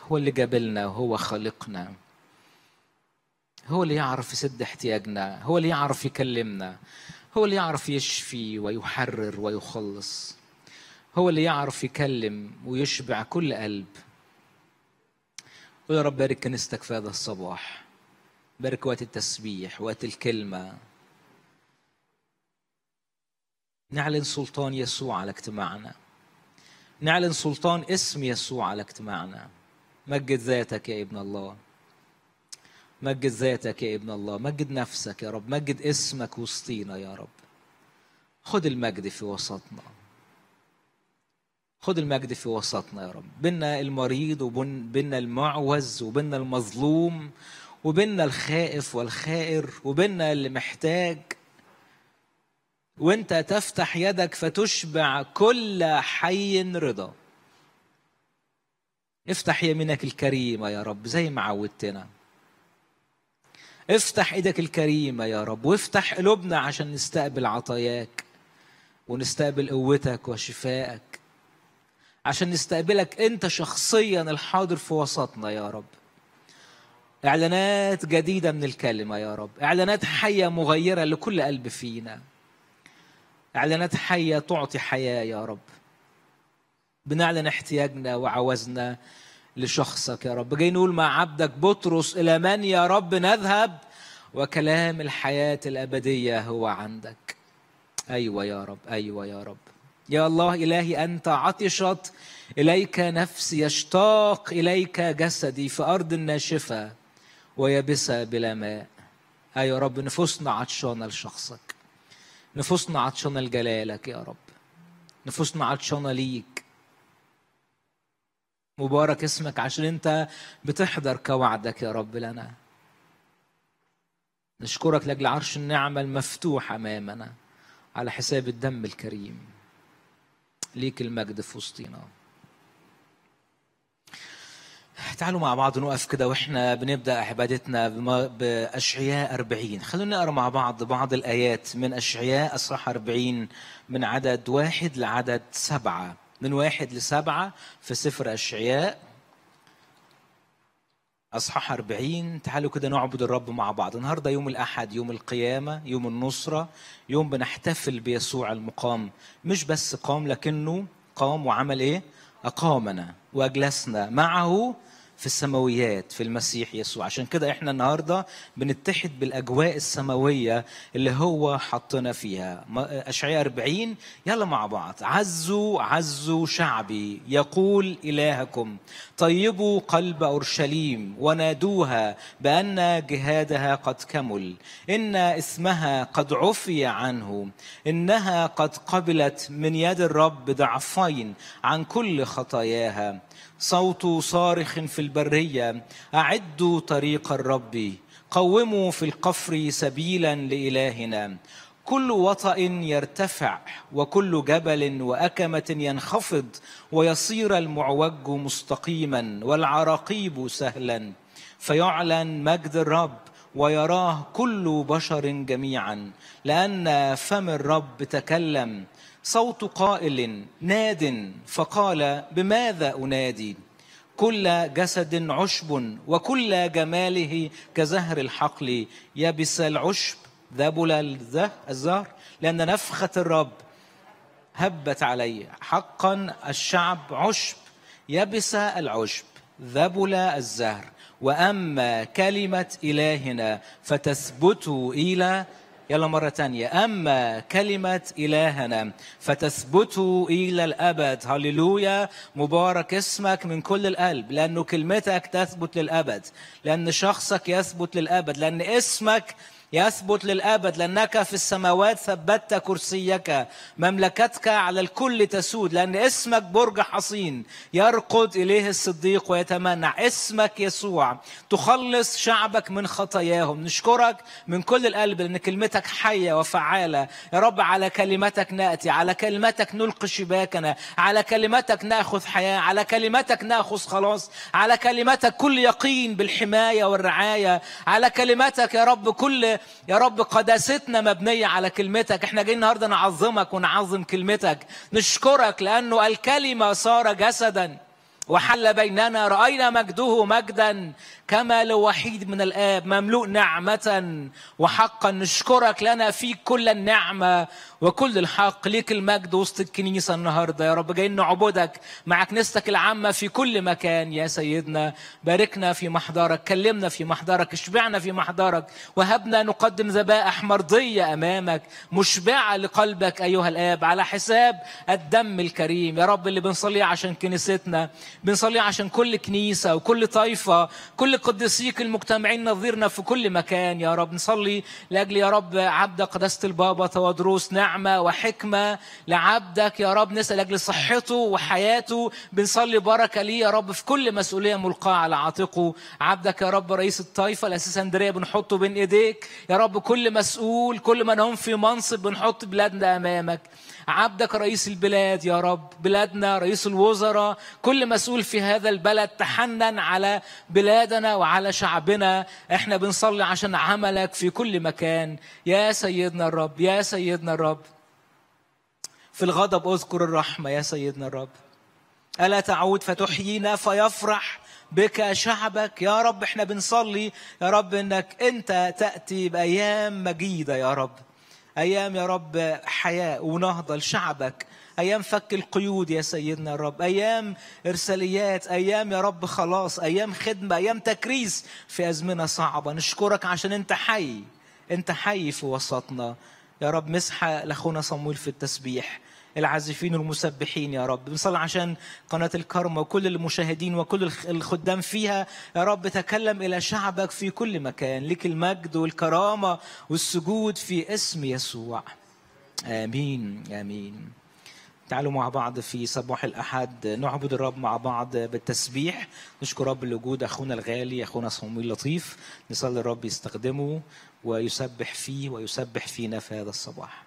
هو اللي جابلنا وهو خالقنا هو اللي يعرف يسد احتياجنا هو اللي يعرف يكلمنا هو اللي يعرف يشفي ويحرر ويخلص هو اللي يعرف يكلم ويشبع كل قلب ويا رب بارك كنيستك في هذا الصباح بارك وقت التسبيح وقت الكلمة نعلن سلطان يسوع على اجتماعنا نعلن سلطان اسم يسوع على اجتماعنا مجد ذاتك يا ابن الله مجد ذاتك يا ابن الله مجد نفسك يا رب مجد اسمك وسطينا يا رب خد المجد في وسطنا خد المجد في وسطنا يا رب بينا المريض وبينا المعوز وبينا المظلوم وبينا الخائف والخائر وبينا اللي محتاج وانت تفتح يدك فتشبع كل حي رضا افتح يمينك الكريمة يا رب زي ما عودتنا افتح ايدك الكريمة يا رب وافتح قلوبنا عشان نستقبل عطاياك ونستقبل قوتك وشفائك عشان نستقبلك انت شخصيا الحاضر في وسطنا يا رب اعلانات جديدة من الكلمة يا رب اعلانات حية مغيرة لكل قلب فينا اعلانات حية تعطي حياة يا رب بنعلن احتياجنا وعوزنا لشخصك يا رب جاي نقول مع عبدك بطرس إلى من يا رب نذهب وكلام الحياة الأبدية هو عندك أيوة يا رب أيوة يا رب يا الله إلهي أنت عطشت إليك نفسي يشتاق إليك جسدي في أرض ناشفة ويابسة بلا ماء أيوة يا رب نفوسنا عطشانة لشخصك نفوسنا عطشانة لجلالك يا رب نفوسنا عطشانة ليك مبارك اسمك عشان انت بتحضر كوعدك يا رب لنا نشكرك لاجل عرش النعمة المفتوح أمامنا على حساب الدم الكريم ليك المجد في وسطينا تعالوا مع بعض نقف كده واحنا بنبدا عبادتنا باشعياء 40 خلونا نقرا مع بعض بعض الايات من اشعياء اصحاح 40 من عدد واحد لعدد سبعه من واحد لسبعه في سفر اشعياء اصحاح 40 تعالوا كده نعبد الرب مع بعض النهارده يوم الاحد يوم القيامه يوم النصره يوم بنحتفل بيسوع المقام مش بس قام لكنه قام وعمل ايه اقامنا واجلسنا معه في السماويات في المسيح يسوع عشان كده احنا النهارده بنتحد بالاجواء السماويه اللي هو حطنا فيها اشعياء 40 يلا مع بعض عزوا عزوا شعبي يقول الهكم طيبوا قلب اورشليم ونادوها بان جهادها قد كمل ان اسمها قد عفي عنه انها قد قبلت من يد الرب ضعفين عن كل خطاياها صوت صارخ في البرية أعدوا طريق الرب قوموا في القفر سبيلا لإلهنا كل وطأ يرتفع وكل جبل وأكمة ينخفض ويصير المعوج مستقيما والعراقيب سهلا فيعلن مجد الرب ويراه كل بشر جميعا لأن فم الرب تكلم صوت قائل ناد فقال بماذا انادي كل جسد عشب وكل جماله كزهر الحقل يبس العشب ذبل الزهر لان نفخه الرب هبت عليه حقا الشعب عشب يبس العشب ذبل الزهر واما كلمه الهنا فتثبت الى يلا مرة تانية أما كلمة إلهنا فتثبت إلى الأبد هللويا مبارك اسمك من كل القلب لأنه كلمتك تثبت للأبد لأن شخصك يثبت للأبد لأن اسمك يثبت للابد لانك في السماوات ثبتت كرسيك مملكتك على الكل تسود لان اسمك برج حصين يرقد اليه الصديق ويتمنع اسمك يسوع تخلص شعبك من خطاياهم نشكرك من كل القلب لان كلمتك حيه وفعاله يا رب على كلمتك ناتي على كلمتك نلقي شباكنا على كلمتك ناخذ حياه على كلمتك ناخذ خلاص على كلمتك كل يقين بالحمايه والرعايه على كلمتك يا رب كل يا رب قداستنا مبنية على كلمتك احنا جايين النهاردة نعظمك ونعظم كلمتك نشكرك لأنه الكلمة صار جسدا وحل بيننا رأينا مجده مجدا كما لوحيد من الآب مملوء نعمة وحقا نشكرك لنا في كل النعمة وكل الحق ليك المجد وسط الكنيسة النهاردة يا رب جايين نعبدك مع كنيستك العامة في كل مكان يا سيدنا باركنا في محضرك كلمنا في محضرك اشبعنا في محضرك وهبنا نقدم ذبائح مرضية أمامك مشبعة لقلبك أيها الآب على حساب الدم الكريم يا رب اللي بنصلي عشان كنيستنا بنصلي عشان كل كنيسة وكل طائفة كل قديسيك المجتمعين نظيرنا في كل مكان يا رب نصلي لأجل يا رب عبد قداسة البابا تودروس نعمة وحكمة لعبدك يا رب نسأل أجل صحته وحياته بنصلي بركة ليه يا رب في كل مسؤولية ملقاة على عاتقه عبدك يا رب رئيس الطائفة الأساسندرية بنحطه بين إيديك يا رب كل مسؤول كل من هم في منصب بنحط بلادنا أمامك عبدك رئيس البلاد يا رب بلادنا رئيس الوزراء كل مسؤول في هذا البلد تحنن على بلادنا وعلى شعبنا احنا بنصلي عشان عملك في كل مكان يا سيدنا الرب يا سيدنا الرب في الغضب اذكر الرحمة يا سيدنا الرب ألا تعود فتحيينا فيفرح بك شعبك يا رب احنا بنصلي يا رب انك انت تأتي بأيام مجيدة يا رب أيام يا رب حياة ونهضة لشعبك أيام فك القيود يا سيدنا الرب أيام إرساليات أيام يا رب خلاص أيام خدمة أيام تكريس في أزمنة صعبة نشكرك عشان أنت حي أنت حي في وسطنا يا رب مسحة لأخونا صمويل في التسبيح العازفين والمسبحين يا رب بنصلي عشان قناة الكرمة وكل المشاهدين وكل الخدام فيها يا رب تكلم إلى شعبك في كل مكان لك المجد والكرامة والسجود في اسم يسوع آمين آمين تعالوا مع بعض في صباح الأحد نعبد الرب مع بعض بالتسبيح نشكر رب لوجود أخونا الغالي أخونا صمويل لطيف نصلي الرب يستخدمه ويسبح فيه ويسبح فينا في هذا الصباح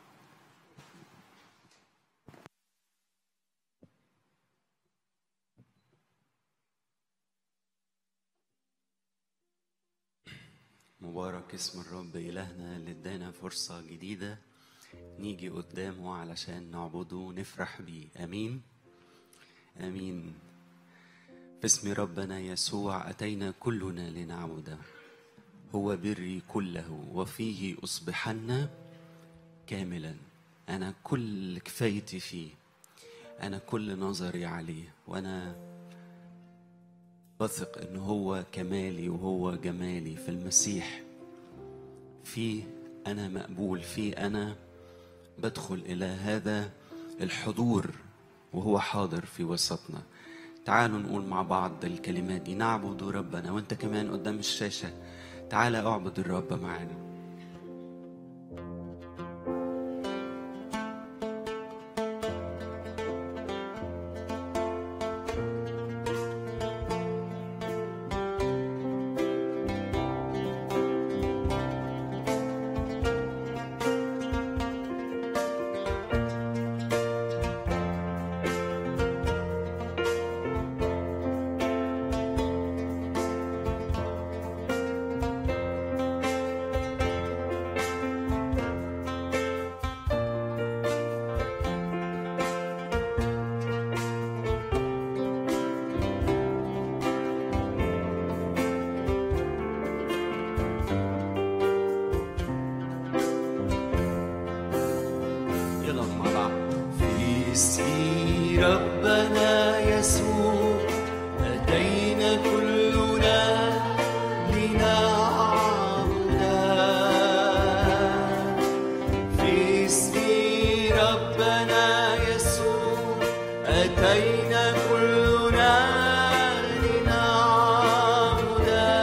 مبارك اسم الرب إلهنا اللي ادانا فرصة جديدة نيجي قدامه علشان نعبده ونفرح بيه أمين أمين باسم ربنا يسوع أتينا كلنا لنعبده هو بري كله وفيه أصبحن كاملا أنا كل كفايتي فيه أنا كل نظري عليه وأنا بثق ان هو كمالي وهو جمالي في المسيح في انا مقبول في انا بدخل الى هذا الحضور وهو حاضر في وسطنا تعالوا نقول مع بعض الكلمات دي نعبد ربنا وانت كمان قدام الشاشه تعالى اعبد الرب معانا يلا مع بعض في اسم ربنا يسوع أتينا كلنا لنعبده في اسم ربنا يسوع أتينا كلنا لنعبده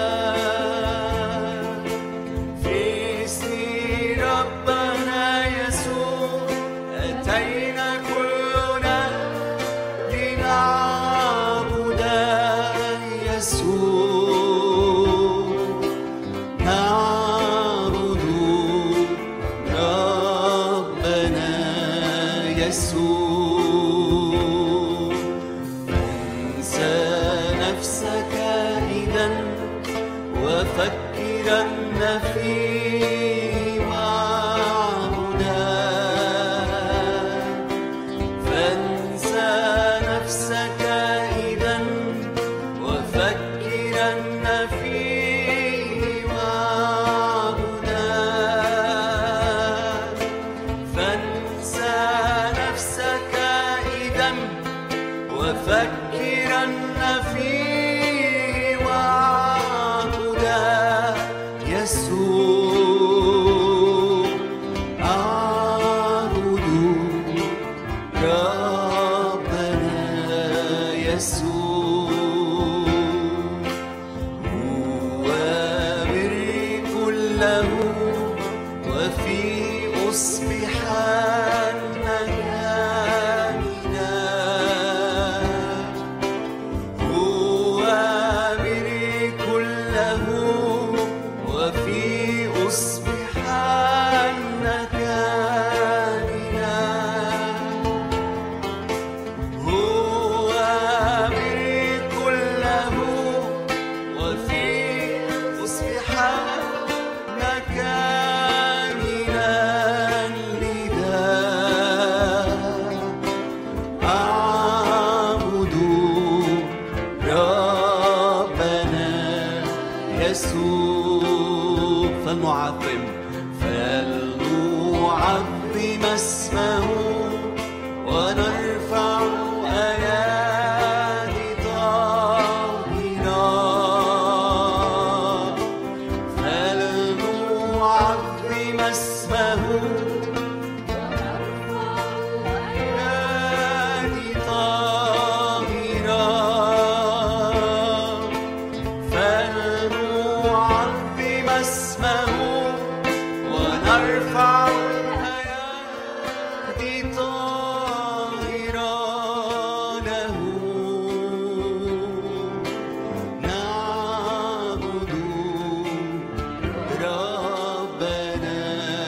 في اسم ربنا يسوع أتينا كلنا لنعبد يسوع نعبد ربنا يسوع انسى نفسك إذا وفكرن في معبدا فانسى نفسك إذا كله وفي أصبحن كاملا هو بي كله وفي أصبحن كاملا لذا أعبد ربنا يسوع فلنعظم فلنعظم اسمه ونرفع أيادي طاهرة فلنعظم اسمه أيادي طاهرة فلنعظم اسمه ونرفع أيادي طاهرة له نعبد ربنا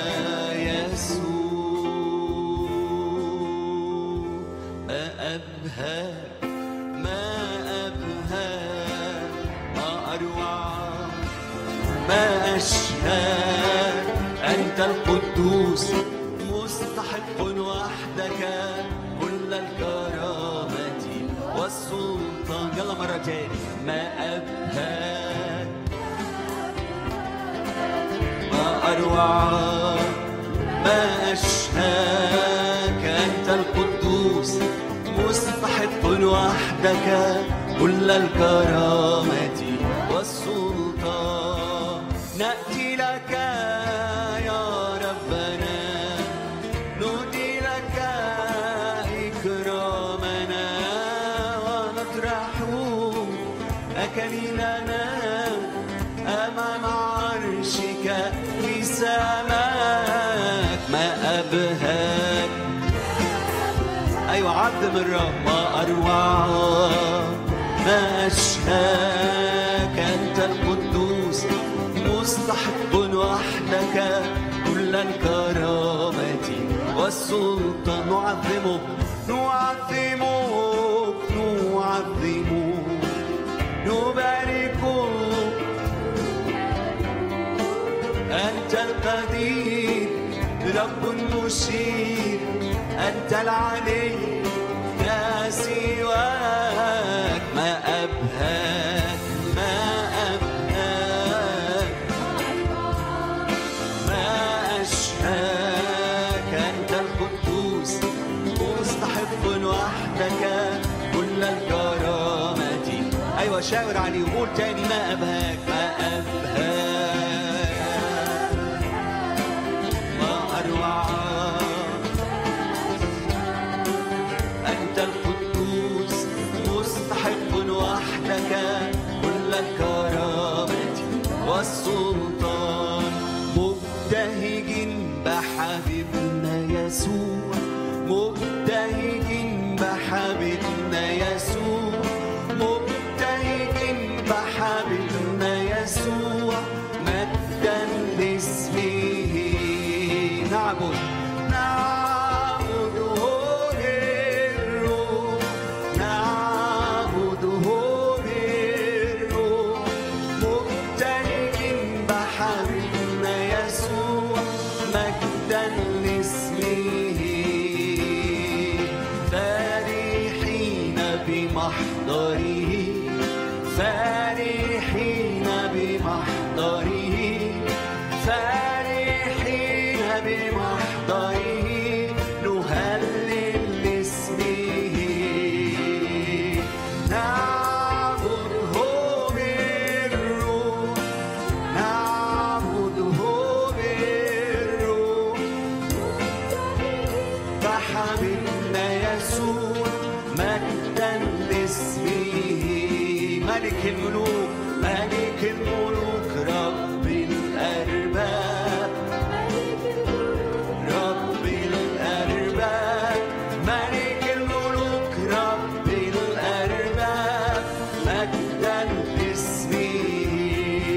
يسوع ما أبهى ما أبهى ما أروع ما أشهى أنت القدوس مستحق وحدك كل الكرامة والسلطان يلا مرة تاني ما أبهى ما أروع ما أشهاك أنت القدوس مستحق وحدك كل الكرامة والسلطان نأتي لك يا ربنا نهدي لك إكرامنا ونطرح أكليلنا أمام عرشك لسماك ما أبهاك أيوة عظم الرب ما أروع ما أشهاك أنت القدوس مستحق وحدك كل الكرامة والسلطان نعظمك نعظمك نعظمك نباركك أنت القدير رب مشير أنت العلي لا سواك ما أبهاك ما أبهاك ما أشهاك أنت القدوس مستحق وحدك كل الكرامة أيوة شاور عليه وقول تاني ما أبهاك ما أبهاك ما أروع أنت القدوس مستحق وحدك كل الكرامة والسلطان مبتهج بحبيبنا يسوع مبتهج بحبيبنا يسوع مبتهج بحبيبنا يسوع مجدا لاسمه نعبد نعبده بالروح نعبده بالروح مبتهج بحبيبنا يسوع مجدا لاسمه فرحين بمحضره فرحين بمحضره فرحين بمحضره نهلل لاسمه نعبده بالروح نعبده بالروح فحبيبنا يسوع مجدا لاسمه ملك الملوك ملك الملوك رب الأرباب رب الأرباب ملك الملوك رب الأرباب مجدا لاسمه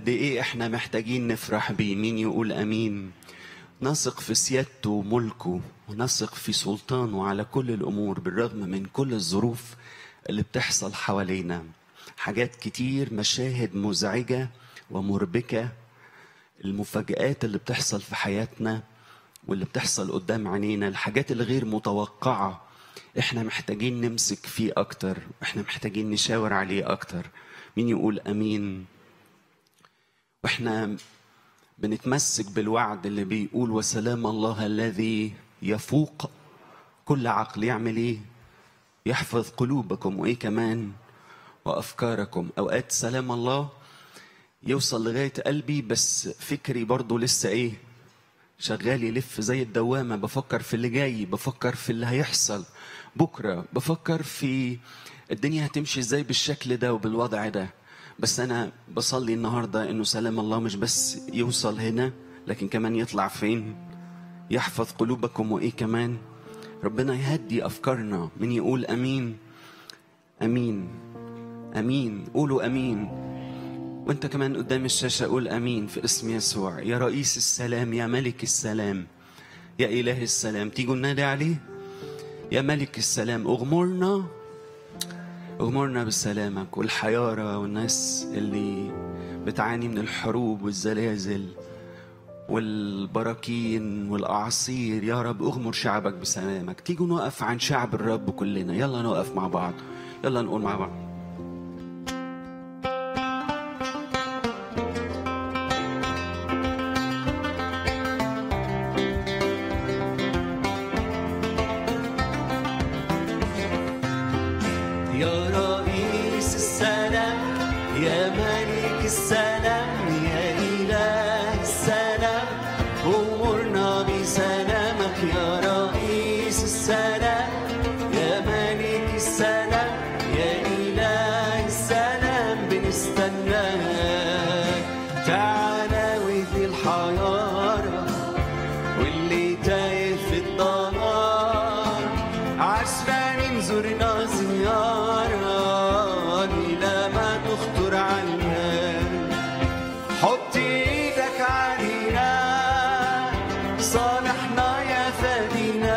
قد ايه احنا محتاجين نفرح بيه مين يقول امين نثق في سيادته وملكه ونثق في سلطانه على كل الامور بالرغم من كل الظروف اللي بتحصل حوالينا حاجات كتير مشاهد مزعجه ومربكه المفاجآت اللي بتحصل في حياتنا واللي بتحصل قدام عينينا الحاجات الغير متوقعة احنا محتاجين نمسك فيه اكتر احنا محتاجين نشاور عليه اكتر مين يقول امين واحنا بنتمسك بالوعد اللي بيقول وسلام الله الذي يفوق كل عقل يعمل ايه يحفظ قلوبكم وايه كمان وافكاركم اوقات سلام الله يوصل لغايه قلبي بس فكري برضه لسه ايه شغال يلف زي الدوامه بفكر في اللي جاي بفكر في اللي هيحصل بكره بفكر في الدنيا هتمشي ازاي بالشكل ده وبالوضع ده بس انا بصلي النهارده انه سلام الله مش بس يوصل هنا لكن كمان يطلع فين يحفظ قلوبكم وايه كمان ربنا يهدي افكارنا من يقول امين امين امين قولوا امين وانت كمان قدام الشاشة قول امين في اسم يسوع يا رئيس السلام يا ملك السلام يا اله السلام تيجوا ننادي عليه يا ملك السلام اغمرنا اغمرنا بسلامك والحيارة والناس اللي بتعاني من الحروب والزلازل والبراكين والأعاصير يا رب اغمر شعبك بسلامك تيجوا نقف عن شعب الرب كلنا يلا نقف مع بعض يلا نقول مع بعض يا رئيس السلام يا ملك السلام يا إله السلام أمرنا بسلامك يا رئيس السلام يا ملك السلام يا إله السلام بنستناك تعالى وذي الحيارة واللي تايه في الضلال عشان زرنا زيارة إلى ما تخطر عنا حط ايدك علينا صالحنا يا فادينا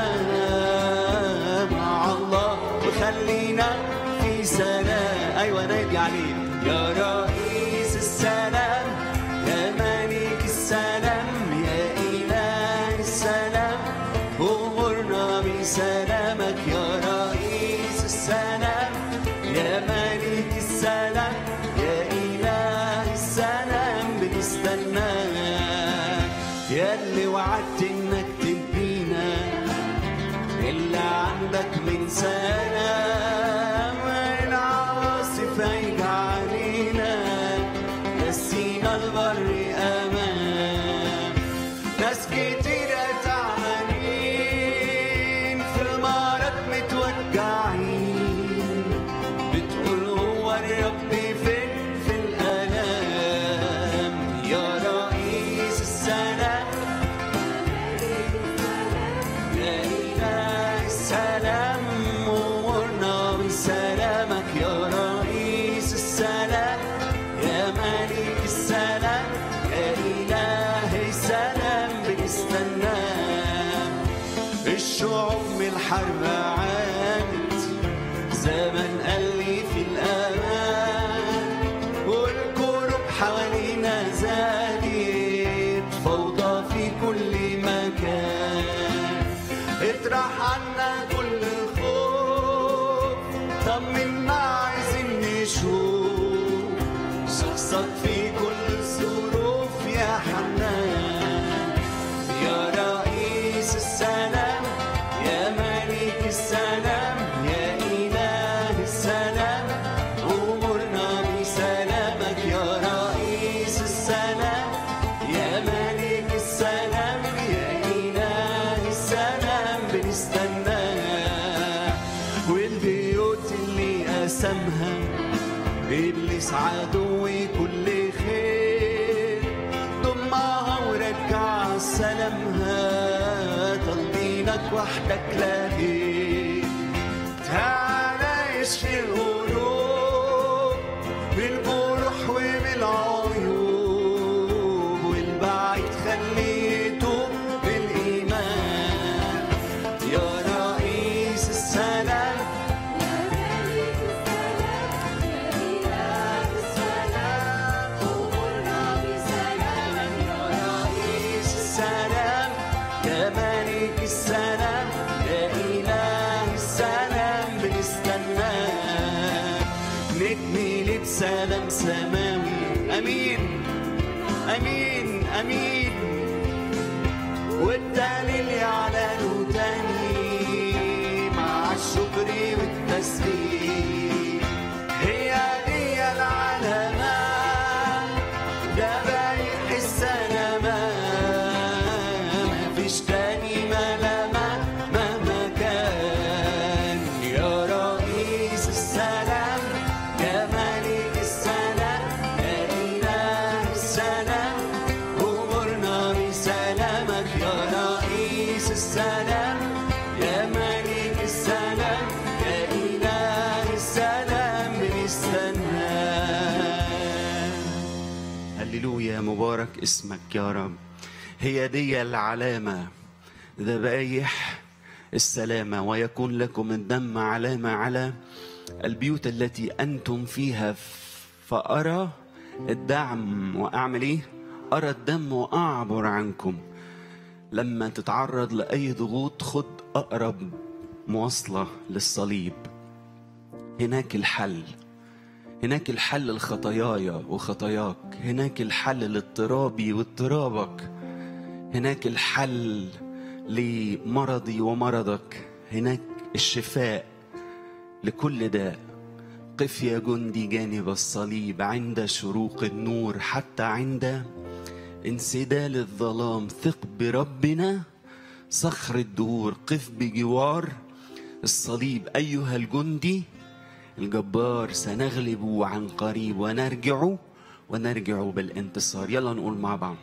مع الله وخلينا في سلام ايوه نادي عليه يا رئيس السلام يا ملك السلام يا اله السلام امرنا بسلامك يا رئيس السلام يا ملك السلام يا اله السلام بنستناك يا اللي وعدت انك تدينا اللي عندك من سلام العواصف هيجي علينا نسينا البر امان ناس كتير تعبانين في المرض متوجعين بتقول هو الرب فين في الالام يا رئيس السلام يا إله السلام أمورنا بسلامك يا رئيس السلام يا ملك السلام يا إله السلام بنستناك الشعوب من الحرب عانت زمن قلي في الأمان والكروب حوالينا زادت فوضى في كل مكان اطرح عنا كل الخوف طمنا عايزين نشوف شخصك في كل الظروف يا حنان يا رئيس السلام يا ملك السلام يا إله السلام أمرنا بسلامك يا رئيس السلام يا ملك السلام يا إله السلام بنستناك والبيوت اللي قسمها إبليس عدوي كل خير ضمها ورجع سلامها طالبينك وحدك لاهي تعالى يشفي القلوب بالجروح وبالعيون أمين والدليل يعلنوا تاني مع الشكر والتسبيح هي دي العلامة ذبايح السلامة مفيش تاني ملامة مهما كان يا رئيس السلام يا ملك السلام يا إله السلام أمرنا بسلامك يا رئيس السلام يا ملك السلام يا إله السلام بنستناك هللويا مبارك اسمك يا رب هي دي العلامة ذبايح السلامة ويكون لكم الدم علامة على البيوت التي أنتم فيها فأرى الدعم وأعمل إيه؟ أرى الدم وأعبر عنكم لما تتعرض لأي ضغوط خد أقرب مواصلة للصليب هناك الحل هناك الحل لخطاياي وخطاياك هناك الحل لاضطرابي واضطرابك هناك الحل لمرضي ومرضك هناك الشفاء لكل داء قف يا جندي جانب الصليب عند شروق النور حتى عند انسدال الظلام ثق بربنا صخر الدهور قف بجوار الصليب أيها الجندي الجبار سنغلب عن قريب ونرجع ونرجع بالانتصار يلا نقول مع بعض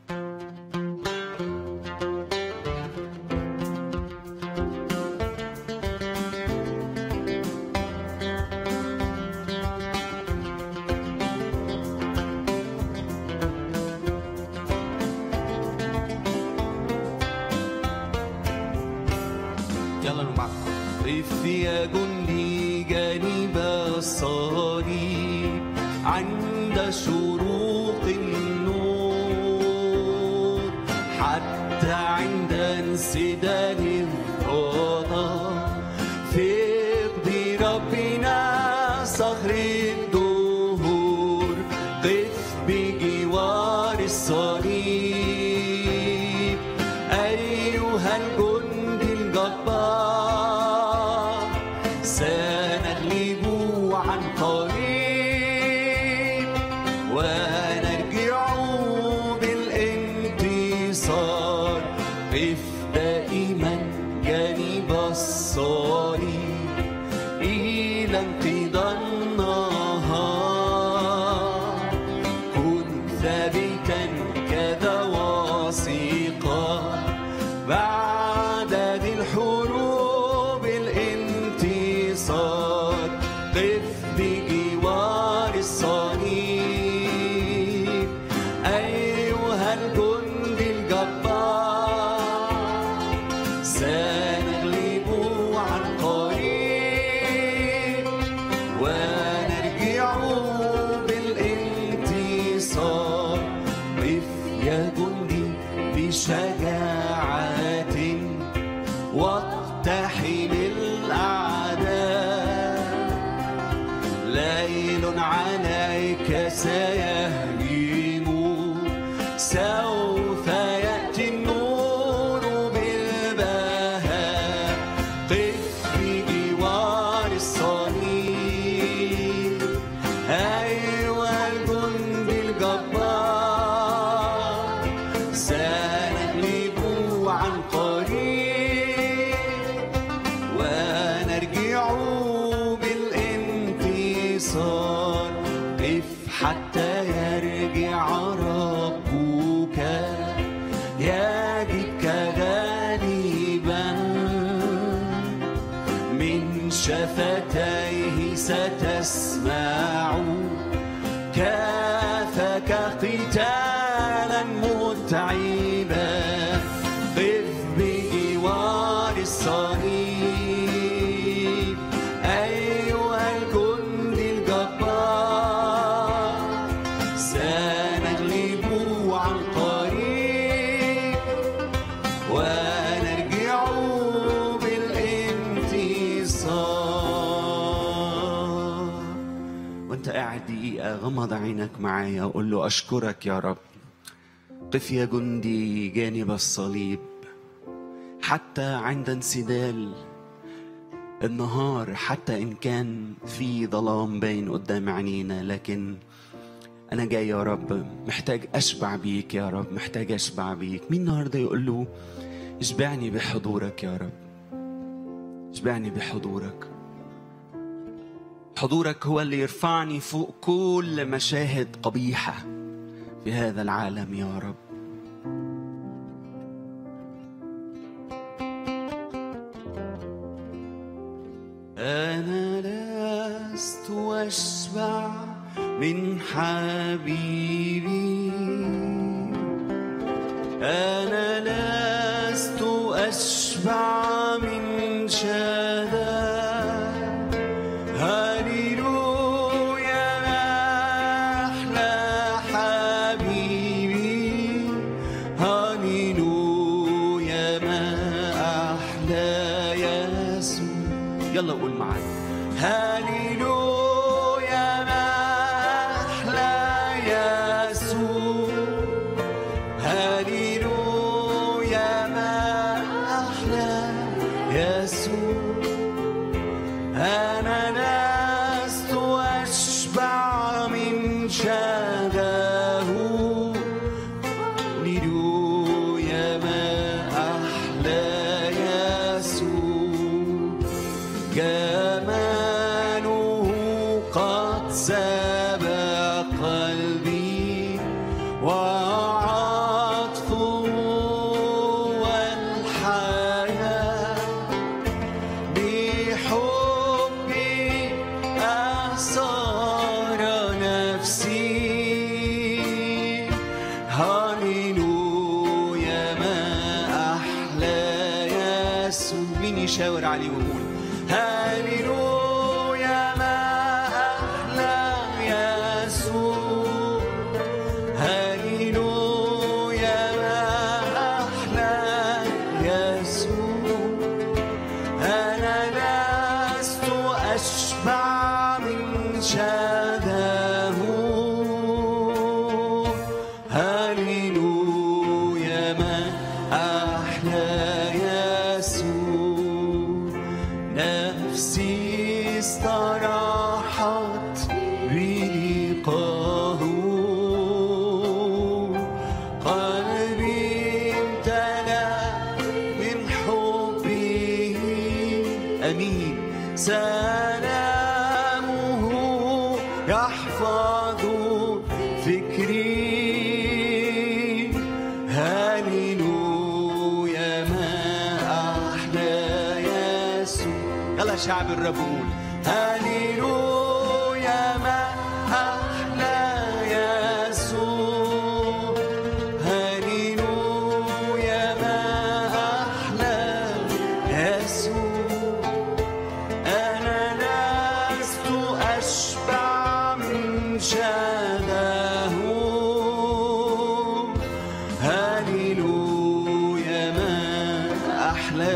يلا نقول مع بعض قف يا جندي جانب الصليب عند شروق النور حتى عند انسداد الظلام ثق بربنا صخر الدهور قف بجوار الصليب أيها الجندي الجبار سنغلب عن قريب ونرجع بالانتصار قف دائما جانب الصليب إلى انقضاء النهار كن ثابتا كذا واثقا بعد ذي الحروب الانتصار قف بجوار الصليب أيها الجندي الجبار سنغلب عن قريب ونرجع بالانتصار قف يا جندي بشجاعة واقتحم الأعداء ليل عليك سيهجم سوف يأتي النور بالبهاء قف بجوار الصليب أيها الجندي الجبار سنغلب عن قريب ونرجع بالانتصار قف حتى يرجع ربك يجدك غالبا من شفتيه ستسمع كافك قتالا متعبا قف بجوار الصليب أيها الجندي الجبار سنغلب عن قريب ونرجع بالانتصار وانت قاعد دقيقة غمض عينك معايا وقول له أشكرك يا رب قف يا جندي جانب الصليب حتى عند انسدال النهار حتى ان كان في ظلام باين قدام عينينا لكن انا جاي يا رب محتاج اشبع بيك يا رب محتاج اشبع بيك مين النهارده يقول له اشبعني بحضورك يا رب اشبعني بحضورك حضورك هو اللي يرفعني فوق كل مشاهد قبيحه في هذا العالم يا رب أنا لست أشبع من حبيبي أنا لست أشبع من شذا هللويا ما أحلى حبيبي هللويا ما أحلى يسوع يلا قول معايا هللويا ما أحلى يسوع هللويا ما أحلى يسوع أنا لست أشبع من شذاه هللويا ما أحلى يسوع جماله قد سبق قلبي وعطفه والحياة بحبي أسار نفسي هللويا ما أحلى يسوع مين يشاور عليه ويقول هللويا ما أحلى يسوع هللويا ما أحلى يسوع أنا لست أشبع من شذاه هللويا ما أحلى يسوع نفسي استراحت بلقاه قلبي امتلأ من حبه أمين سلامه يحفظ فكري هللويا ما أحلى يسوع يلا شعب الرب قول هللويا ما أحلى يسوع هللويا ما أحلى يسوع أنا لست أشبع من شذاه هللويا ما أحلى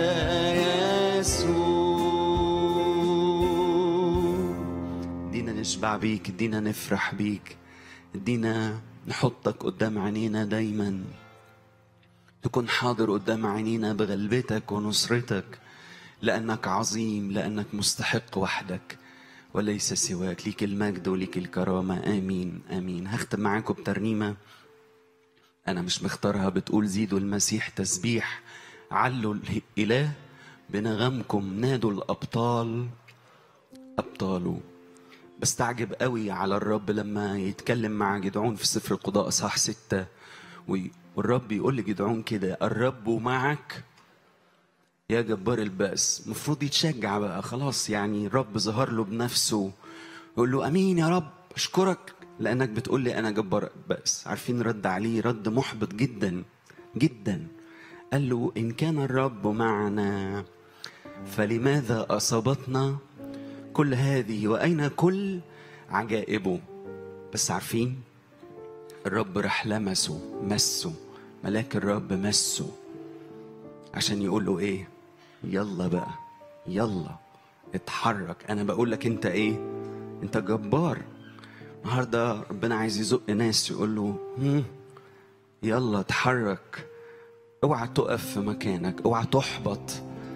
يسوع دينا نشبع بيك دينا نفرح بيك دينا نحطك قدام عينينا دايما تكون حاضر قدام عينينا بغلبتك ونصرتك لأنك عظيم لأنك مستحق وحدك وليس سواك ليك المجد وليك الكرامة آمين آمين هختم معاكم بترنيمة أنا مش مختارها بتقول زيدوا المسيح تسبيح علوا الإله بنغمكم نادوا الأبطال أبطاله بستعجب قوي على الرب لما يتكلم مع جدعون في سفر القضاء صح ستة وي- والرب يقول لجدعون كده الرب معك يا جبار البأس المفروض يتشجع بقى خلاص يعني الرب ظهر له بنفسه يقول له امين يا رب اشكرك لانك بتقول لي انا جبار البأس عارفين رد عليه رد محبط جدا جدا قال له ان كان الرب معنا فلماذا اصابتنا كل هذه واين كل عجائبه بس عارفين الرب راح لمسه مسه ملاك الرب مسه عشان يقول له ايه يلا بقى يلا اتحرك انا بقول لك انت ايه انت جبار النهارده ربنا عايز يزق ناس يقول له هم يلا اتحرك اوعى تقف في مكانك اوعى تحبط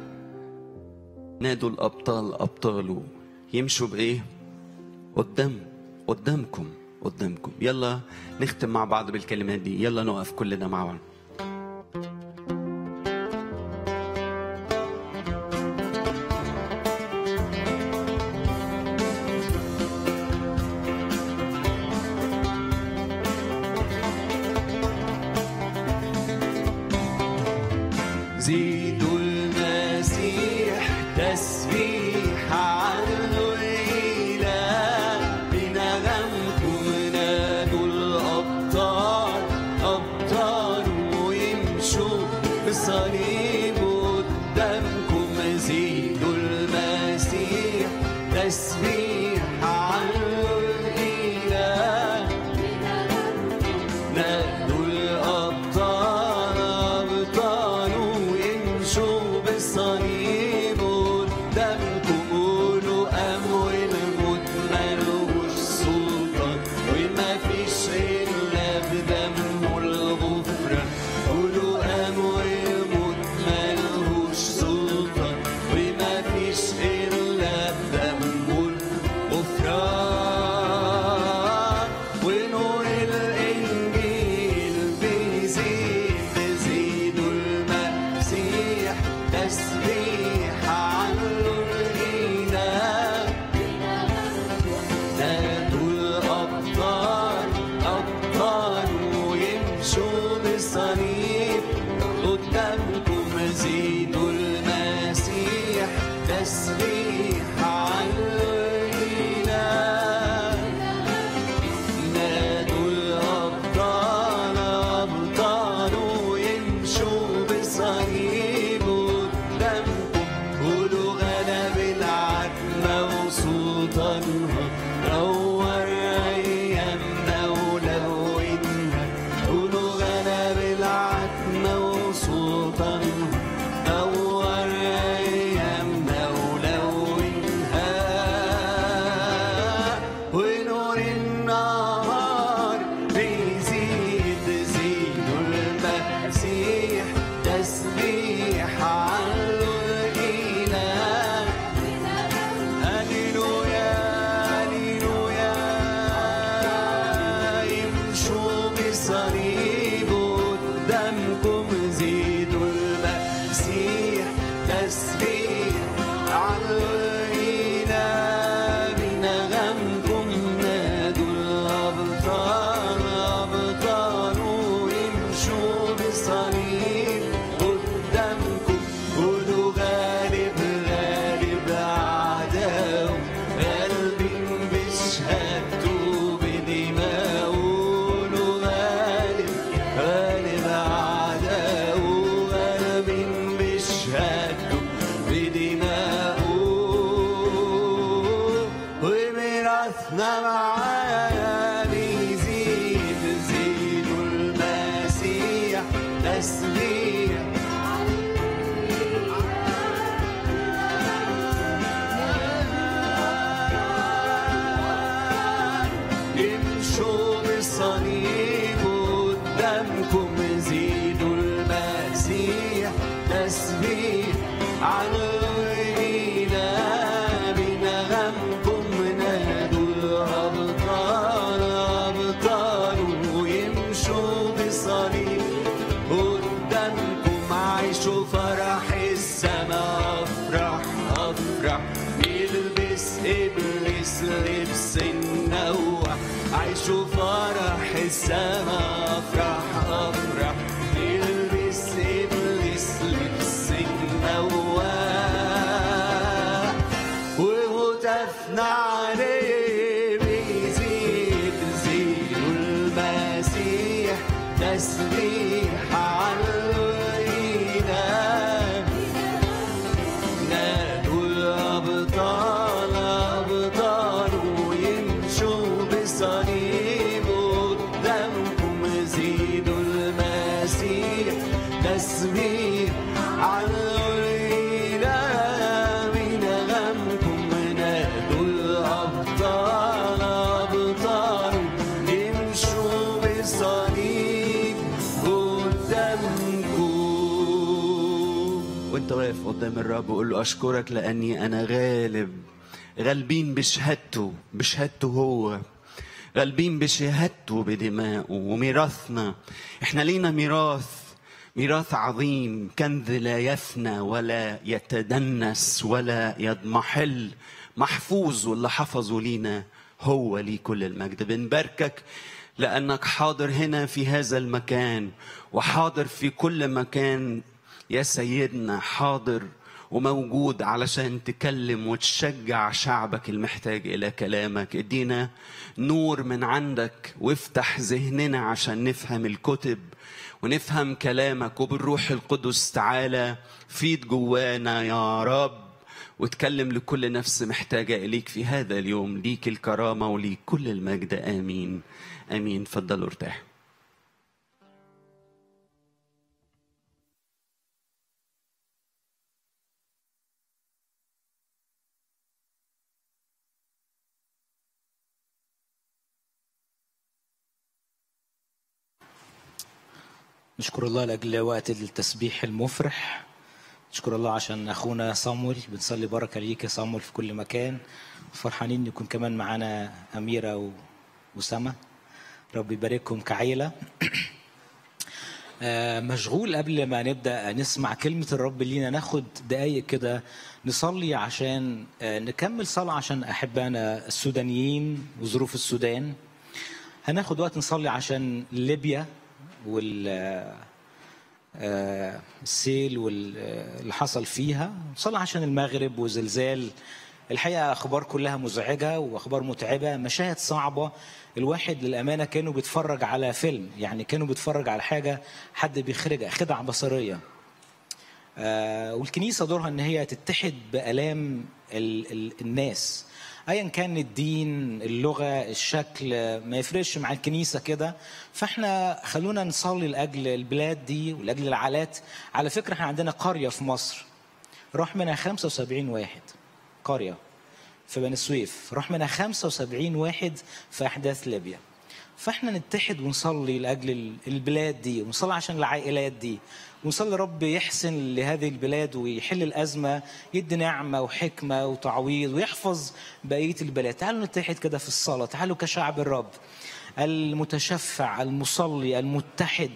نادوا الابطال ابطاله يمشوا بايه قدام قدامكم قدامكم يلا نختم مع بعض بالكلمات دي يلا نقف كلنا مع بعض زيدوا المسيح تسبيح عنه الإله بنغمكم نادوا الأبطال أبطال ويمشوا بصليب قدامكم زيدوا المسيح تسبيح عنه الإله نادوا الأبطال أبطال ويمشوا بالصليب قدامكم قولوا أمر الموت ملوش سلطان وما فيش إلا بدمه الغفران قولوا أمر الموت ملوش سلطان وما فيش إلا بدمه الغفران ونور الإنجيل بيزيد زيدوا المسيح تسبيح عنه الإله نادوا الأبطال أبطال ويمشوا بالصليب قدامكم زيدوا المسيح تسبيح عنه الإله نادوا الأبطال أبطال ويمشوا بالصليب قدامكم قولوا غلب العتمة وسلطانها نور أيامنا ولونها قولوا غلب العتمة وسلطانها نور أيامنا ولونها ونور النهار بيزيد زيدوا المسيح تسبيح عنه الإله هللويا هللويا يمشوا بصليب قدامكم زيدوا المسيح تسبيح عنه الإله بنغمكم نادوا الأبطال أبطال ويمشوا بصليب قدامكم قولوا غالب غالب أعداء قلبي بشهادته بدماء قولوا غالب غالب أعداء قلبي بشهادته بدماء وميراثنا معاه بيزيد زيدوا المسيح تسبيح امشوا بالصليب قدامكم زيدوا المسيح تسبيح عن الإله بنغمكم نادوا الأبطال أبطال ويمشوا بصليب قدامكم عيشوا فرح السماء أفرح أفرح يلبس إبليس لبس النوح عيشوا فرح السماء أفرح أفرح يلبس إبليس لبس النوح وهتفنا عليه بيزيد زيدوا المسيح تسبيح على الإله نادوا الأبطال أبطال ويمشوا بصليب قدامكم زيدوا المسيح تسبيح على الإله بنغمكم نادوا الأبطال أبطال يمشوا بصليب وانت واقف قدام الرب وقول له اشكرك لاني انا غالب غالبين بشهادته بشهادته هو غالبين بشهادته بدمائه وميراثنا احنا لينا ميراث ميراث عظيم كنز لا يفنى ولا يتدنس ولا يضمحل محفوظ واللي حفظه لينا هو لي كل المجد بنباركك لانك حاضر هنا في هذا المكان وحاضر في كل مكان يا سيدنا حاضر وموجود علشان تكلم وتشجع شعبك المحتاج الى كلامك ادينا نور من عندك وافتح ذهننا عشان نفهم الكتب ونفهم كلامك وبالروح القدس تعالى فيد جوانا يا رب وتكلم لكل نفس محتاجة إليك في هذا اليوم ليك الكرامة وليك كل المجد آمين آمين فضلوا ارتاحوا نشكر الله لاجل وقت التسبيح المفرح نشكر الله عشان اخونا صامويل بنصلي بركه ليك يا صامويل في كل مكان فرحانين يكون كمان معانا اميره و... وسما رب يبارككم كعيله آه، مشغول قبل ما نبدا نسمع كلمه الرب لينا ناخد دقايق كده نصلي عشان آه، نكمل صلاه عشان احبائنا السودانيين وظروف السودان هناخد وقت نصلي عشان ليبيا وال آه، السيل واللي حصل فيها نصلي عشان المغرب وزلزال الحقيقه اخبار كلها مزعجه واخبار متعبه مشاهد صعبه الواحد للامانه كانوا بيتفرج على فيلم يعني كانوا بيتفرج على حاجه حد بيخرجها خدعه بصريه آه، والكنيسه دورها ان هي تتحد بالام ال- ال- الناس ايا كان الدين اللغه الشكل ما يفرقش مع الكنيسه كده فاحنا خلونا نصلي لاجل البلاد دي ولاجل العالات على فكره احنا عندنا قريه في مصر راح منها 75 واحد قريه في بني سويف راح منها 75 واحد في احداث ليبيا فاحنا نتحد ونصلي لاجل ال- البلاد دي ونصلي عشان العائلات دي ونصلي رب يحسن لهذه البلاد ويحل الازمه يدي نعمه وحكمه وتعويض ويحفظ بقيه البلاد تعالوا نتحد كده في الصلاه تعالوا كشعب الرب المتشفع المصلي المتحد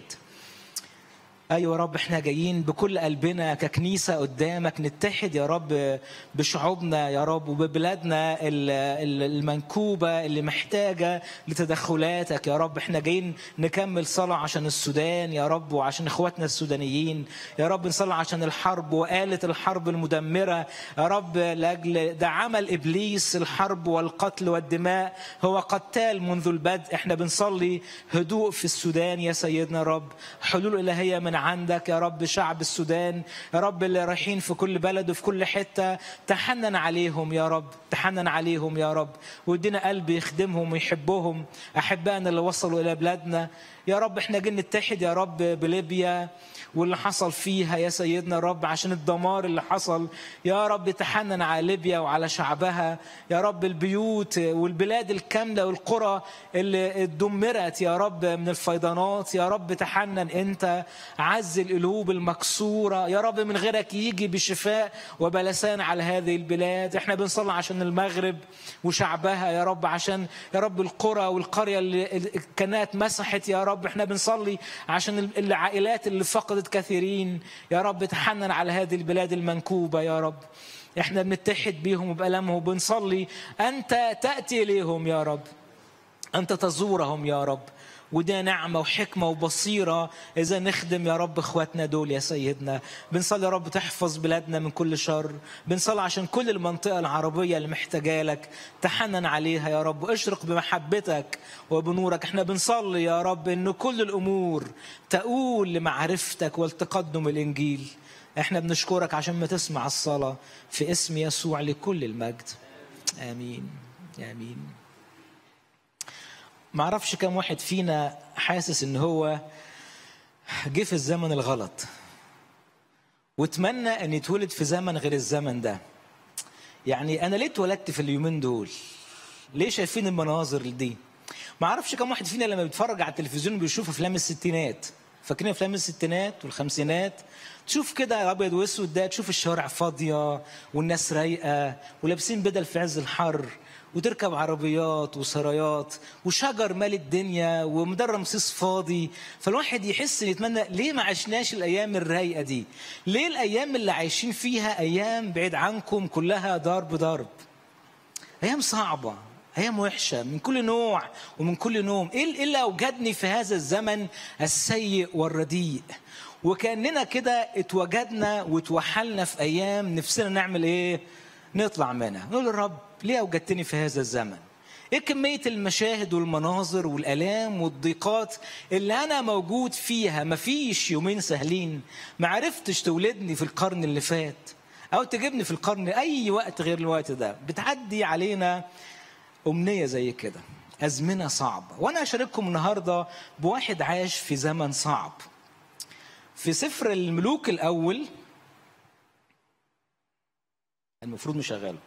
ايوه يا رب احنا جايين بكل قلبنا ككنيسه قدامك نتحد يا رب بشعوبنا يا رب وببلادنا ال- ال- المنكوبه اللي محتاجه لتدخلاتك يا رب احنا جايين نكمل صلاه عشان السودان يا رب وعشان اخواتنا السودانيين يا رب نصلي عشان الحرب وآلة الحرب المدمره يا رب لاجل ده عمل ابليس الحرب والقتل والدماء هو قتال منذ البدء احنا بنصلي هدوء في السودان يا سيدنا رب حلول الهيه من عندك يا رب شعب السودان يا رب اللي رايحين في كل بلد وفي كل حته تحنن عليهم يا رب تحنن عليهم يا رب وادينا قلب يخدمهم ويحبهم احبائنا اللي وصلوا الى بلادنا يا رب احنا جايين نتحد يا رب بليبيا واللي حصل فيها يا سيدنا رب عشان الدمار اللي حصل يا رب تحنن على ليبيا وعلى شعبها يا رب البيوت والبلاد الكاملة والقرى اللي اتدمرت يا رب من الفيضانات يا رب تحنن انت عز القلوب المكسورة يا رب من غيرك يجي بشفاء وبلسان على هذه البلاد احنا بنصلي عشان المغرب وشعبها يا رب عشان يا رب القرى والقرية اللي كانت مسحت يا رب احنا بنصلي عشان العائلات اللي فقدت كثيرين يا رب تحنن على هذه البلاد المنكوبة يا رب احنا بنتحد بيهم وبألمهم وبنصلي أنت تأتي إليهم يا رب أنت تزورهم يا رب وده نعمة وحكمة وبصيرة إذا نخدم يا رب إخواتنا دول يا سيدنا بنصلي يا رب تحفظ بلادنا من كل شر بنصلي عشان كل المنطقة العربية اللي محتاجة لك تحنن عليها يا رب اشرق بمحبتك وبنورك احنا بنصلي يا رب إن كل الأمور تؤول لمعرفتك والتقدم الإنجيل احنا بنشكرك عشان ما تسمع الصلاة في اسم يسوع لكل المجد آمين آمين ما اعرفش كم واحد فينا حاسس ان هو جه في الزمن الغلط واتمنى ان يتولد في زمن غير الزمن ده يعني انا ليه اتولدت في اليومين دول ليه شايفين المناظر دي ما اعرفش كم واحد فينا لما بيتفرج على التلفزيون بيشوف افلام الستينات فاكرين افلام الستينات والخمسينات تشوف كده ابيض واسود ده تشوف الشوارع فاضيه والناس رايقه ولابسين بدل في عز الحر وتركب عربيات وسرايات وشجر مال الدنيا ومدار رمسيس فاضي فالواحد يحس إن يتمنى ليه ما عشناش الايام الرايقه دي ليه الايام اللي عايشين فيها ايام بعيد عنكم كلها ضرب ضرب ايام صعبه ايام وحشه من كل نوع ومن كل نوم ايه اللي اوجدني في هذا الزمن السيء والرديء وكاننا كده اتوجدنا واتوحلنا في ايام نفسنا نعمل ايه نطلع منها نقول للرب ليه اوجدتني في هذا الزمن ايه كميه المشاهد والمناظر والالام والضيقات اللي انا موجود فيها مفيش يومين سهلين ما عرفتش تولدني في القرن اللي فات او تجيبني في القرن اي وقت غير الوقت ده بتعدي علينا أمنية زي كده أزمنة صعبة وأنا أشارككم النهاردة بواحد عاش في زمن صعب في سفر الملوك الأول المفروض نشغله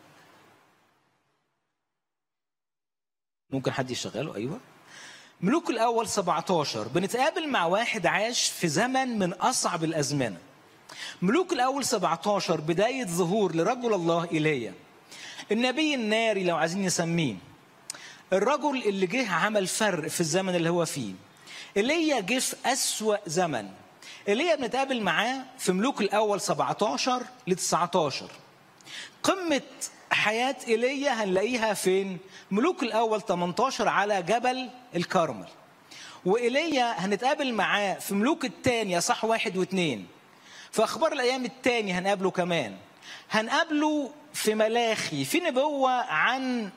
ممكن حد يشغله أيوة ملوك الأول 17 بنتقابل مع واحد عاش في زمن من أصعب الأزمنة ملوك الأول 17 بداية ظهور لرجل الله إيليا النبي الناري لو عايزين نسميه الرجل اللي جه عمل فرق في الزمن اللي هو فيه ايليا جه في أسوأ زمن ايليا بنتقابل معاه في ملوك الأول 17 ل 19 قمة حياة ايليا هنلاقيها فين؟ ملوك الأول 18 على جبل الكرمل وإيليا هنتقابل معاه في ملوك الثانية صح واحد واثنين في أخبار الأيام الثاني هنقابله كمان هنقابله في ملاخي في نبوة عن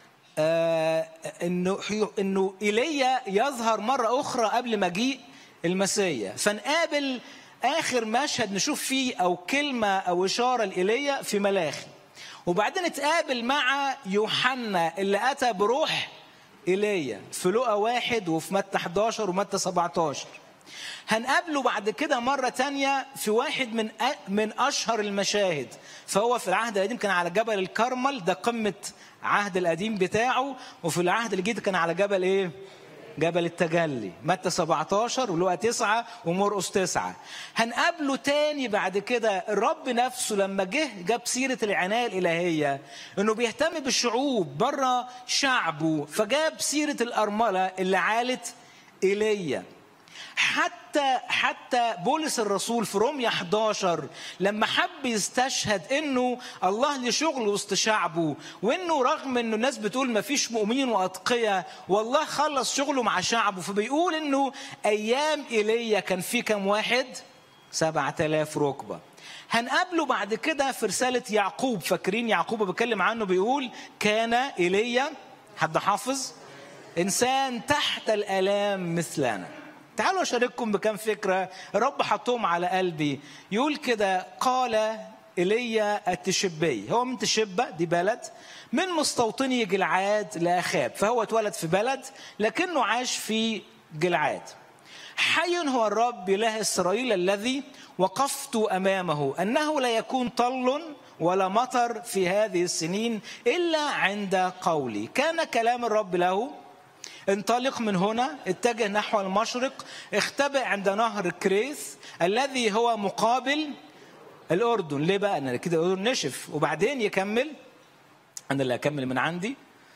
آه انه انه ايليا يظهر مره اخرى قبل مجيء المسيا فنقابل اخر مشهد نشوف فيه او كلمه او اشاره لايليا في ملاخي وبعدين نتقابل مع يوحنا اللي اتى بروح ايليا في لقا واحد وفي متى 11 ومتى 17 هنقابله بعد كده مرة تانية في واحد من من أشهر المشاهد فهو في العهد القديم كان على جبل الكرمل ده قمة عهد القديم بتاعه وفي العهد الجديد كان على جبل إيه؟ جبل التجلي متى 17 ولقى 9 ومرقس 9 هنقابله تاني بعد كده الرب نفسه لما جه جاب سيرة العناية الإلهية إنه بيهتم بالشعوب بره شعبه فجاب سيرة الأرملة اللي عالت إيليا حتى حتى بولس الرسول في روميا 11 لما حب يستشهد انه الله ليه شغل وسط شعبه وانه رغم انه الناس بتقول ما فيش مؤمنين واتقياء والله خلص شغله مع شعبه فبيقول انه ايام ايليا كان في كم واحد؟ 7000 ركبه هنقابله بعد كده في رسالة يعقوب فاكرين يعقوب بيتكلم عنه بيقول كان إيليا حد حافظ إنسان تحت الآلام مثلنا تعالوا أشارككم بكم فكرة الرب حطهم على قلبي يقول كده قال إيليا التشبي هو من تشبة دي بلد من مستوطني جلعاد لأخاب فهو اتولد في بلد لكنه عاش في جلعاد حي هو الرب إله إسرائيل الذي وقفت أمامه أنه لا يكون طل ولا مطر في هذه السنين إلا عند قولي كان كلام الرب له انطلق من هنا اتجه نحو المشرق اختبئ عند نهر كريث الذي هو مقابل الأردن ليه بقى أنا كده الأردن نشف وبعدين يكمل أنا اللي أكمل من عندي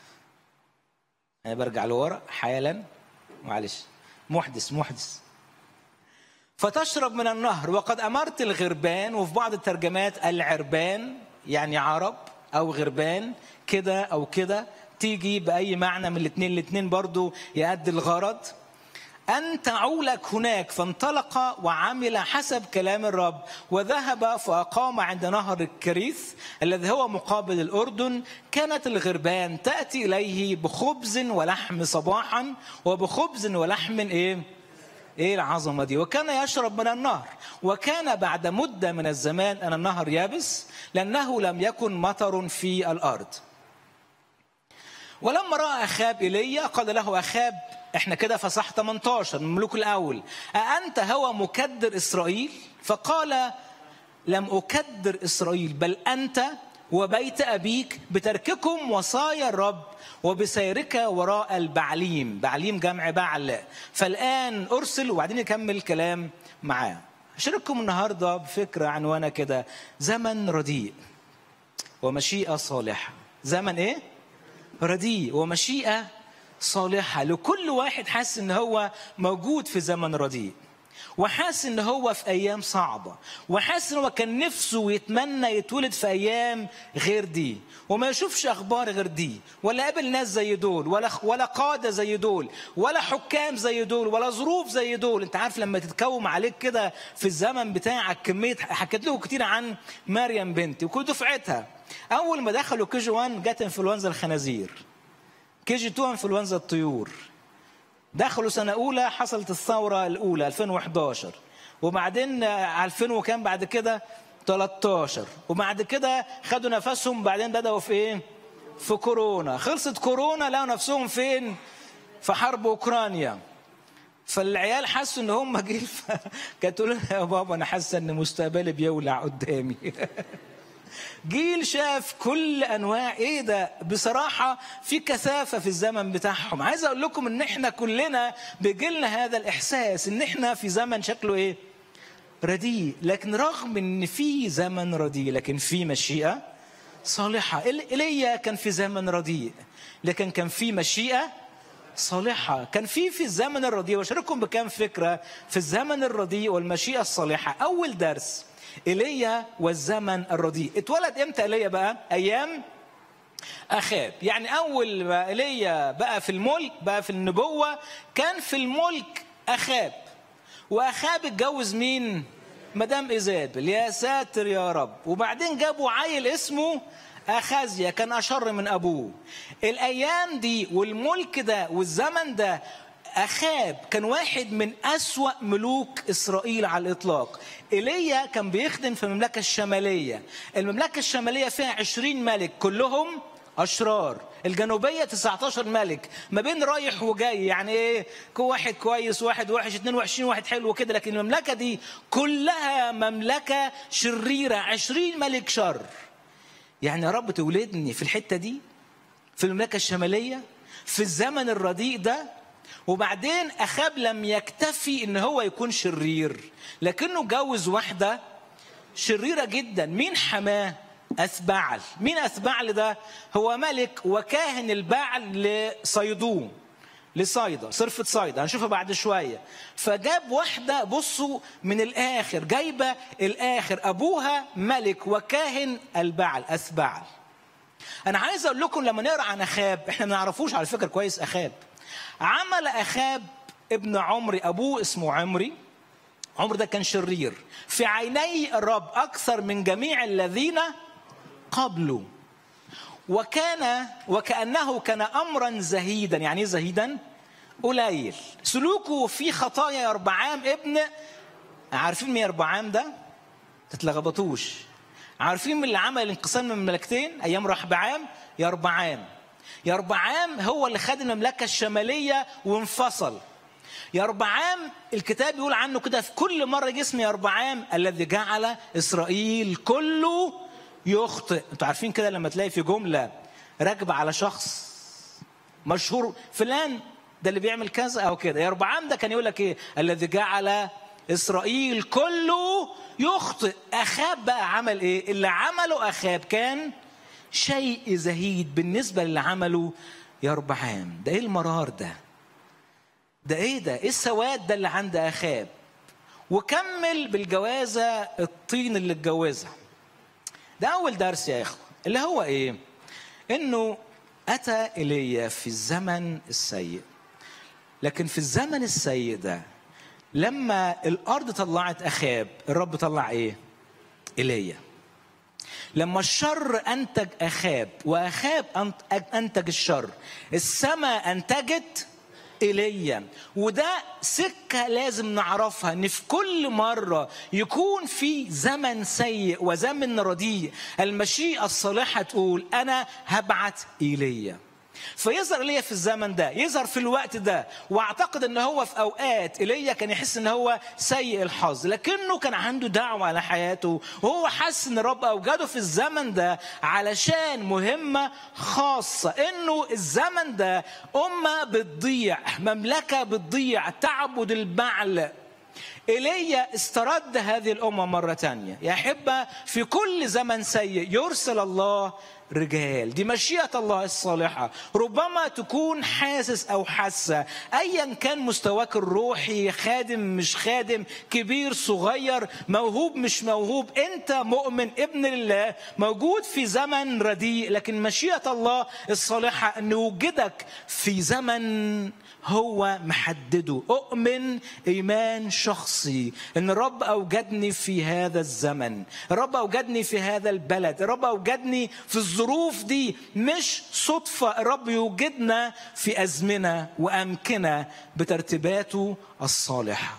أنا برجع لورا حالا معلش محدث محدث فتشرب من النهر وقد أمرت الغربان وفي بعض الترجمات العربان يعني عرب أو غربان كده أو كده تيجي بأي معنى من الاثنين الاثنين برضو يؤدي الغرض أن تعولك هناك فانطلق وعمل حسب كلام الرب وذهب فأقام عند نهر الكريث الذي هو مقابل الأردن كانت الغربان تأتي إليه بخبز ولحم صباحا وبخبز ولحم إيه؟ ايه العظمه دي وكان يشرب من النهر وكان بعد مده من الزمان ان النهر يابس لانه لم يكن مطر في الارض ولما راى اخاب ايليا قال له اخاب احنا كده في صح 18 من الملوك الاول أأنت هو مكدر اسرائيل فقال لم اكدر اسرائيل بل انت وبيت أبيك بترككم وصايا الرب وبسيرك وراء البعليم بعليم جمع بعل فالآن أرسل وبعدين نكمل كلام معاه أشارككم النهاردة بفكرة عنوانة كده زمن رديء ومشيئة صالحة زمن إيه؟ رديء ومشيئة صالحة لكل واحد حاسس إن هو موجود في زمن رديء وحاسس ان هو في ايام صعبه وحاسس ان هو كان نفسه يتمنى يتولد في ايام غير دي وما يشوفش اخبار غير دي ولا قابل ناس زي دول ولا ولا قاده زي دول ولا حكام زي دول ولا ظروف زي دول انت عارف لما تتكوم عليك كده في الزمن بتاعك كميه حكيت لكم كتير عن مريم بنتي وكل دفعتها اول ما دخلوا كي جي 1 جت انفلونزا الخنازير كي جي 2 انفلونزا الطيور دخلوا سنة أولى حصلت الثورة الأولى 2011 وبعدين 2000 وكام بعد كده 13 وبعد كده خدوا نفسهم بعدين بدأوا في إيه؟ في كورونا خلصت كورونا لقوا نفسهم فين؟ في حرب أوكرانيا فالعيال حسوا ان هم جيل ف... كانت تقول لنا يا بابا انا حاسه ان مستقبلي بيولع قدامي جيل شاف كل انواع ايه ده بصراحه في كثافه في الزمن بتاعهم عايز اقول لكم ان احنا كلنا بيجيلنا هذا الاحساس ان احنا في زمن شكله ايه رديء لكن رغم ان في زمن رديء لكن في مشيئه صالحه ايليا كان في زمن رديء لكن كان في مشيئه صالحة كان في في الزمن الرديء واشارككم بكام فكرة في الزمن الرديء والمشيئة الصالحة أول درس ايليا والزمن الرديء اتولد امتى ايليا بقى ايام اخاب يعني اول ما ايليا بقى في الملك بقى في النبوه كان في الملك اخاب واخاب اتجوز مين مدام ايزابل يا ساتر يا رب وبعدين جابوا عيل اسمه اخازيا كان اشر من ابوه الايام دي والملك ده والزمن ده أخاب كان واحد من أسوأ ملوك إسرائيل على الإطلاق إيليا كان بيخدم في المملكة الشمالية المملكة الشمالية فيها عشرين ملك كلهم أشرار الجنوبية 19 ملك ما بين رايح وجاي يعني إيه واحد كويس واحد وحش اتنين وحشين واحد حلو كده لكن المملكة دي كلها مملكة شريرة عشرين ملك شر يعني يا رب تولدني في الحتة دي في المملكة الشمالية في الزمن الرديء ده وبعدين اخاب لم يكتفي ان هو يكون شرير لكنه جوز واحده شريره جدا مين حماه اثبعل مين اثبعل ده هو ملك وكاهن البعل لصيدون لصيدا صرفة صيدا هنشوفها بعد شوية فجاب واحدة بصوا من الآخر جايبة الآخر أبوها ملك وكاهن البعل أثبعل أنا عايز أقول لكم لما نقرأ عن أخاب إحنا ما نعرفوش على فكرة كويس أخاب عمل اخاب ابن عمري ابوه اسمه عمري عمر ده كان شرير في عيني الرب اكثر من جميع الذين قبله وكان وكانه كان امرا زهيدا يعني ايه زهيدا قليل سلوكه في خطايا يربعام ابن عارفين مين يربعام ده تتلخبطوش عارفين من اللي عمل الانقسام من الملكتين ايام رحبعام يربعام يربعام هو اللي خد المملكة الشمالية وانفصل يربعام الكتاب يقول عنه كده في كل مرة جسم يربعام الذي جعل إسرائيل كله يخطئ انتوا عارفين كده لما تلاقي في جملة راكبة على شخص مشهور فلان ده اللي بيعمل كذا او كده يربعام ده كان يقول لك ايه الذي جعل اسرائيل كله يخطئ اخاب بقى عمل ايه اللي عمله اخاب كان شيء زهيد بالنسبه للي عمله يربعام ده ايه المرار ده ده ايه ده ايه السواد ده اللي عند اخاب وكمل بالجوازه الطين اللي اتجوزها ده اول درس يا اخوه اللي هو ايه انه اتى الي في الزمن السيء لكن في الزمن السيء ده لما الارض طلعت اخاب الرب طلع ايه ايليا لما الشر انتج اخاب واخاب انتج الشر السماء انتجت ايليا وده سكه لازم نعرفها ان في كل مره يكون في زمن سيء وزمن رديء المشيئه الصالحه تقول انا هبعت ايليا فيظهر ايليا في الزمن ده يظهر في الوقت ده واعتقد ان هو في اوقات ايليا كان يحس ان هو سيء الحظ لكنه كان عنده دعوه على حياته وهو حس ان الرب اوجده في الزمن ده علشان مهمه خاصه انه الزمن ده امه بتضيع مملكه بتضيع تعبد البعل ايليا استرد هذه الامه مره تانية يا احبه في كل زمن سيء يرسل الله رجال دي مشيئة الله الصالحة ربما تكون حاسس أو حاسة أيا كان مستواك الروحي خادم مش خادم كبير صغير موهوب مش موهوب أنت مؤمن ابن الله موجود في زمن رديء لكن مشيئة الله الصالحة أن يوجدك في زمن هو محدده أؤمن إيمان شخصي إن الرب أوجدني في هذا الزمن الرب أوجدني في هذا البلد الرب أوجدني في الظروف دي مش صدفة الرب يوجدنا في أزمنة وأمكنة بترتيباته الصالحة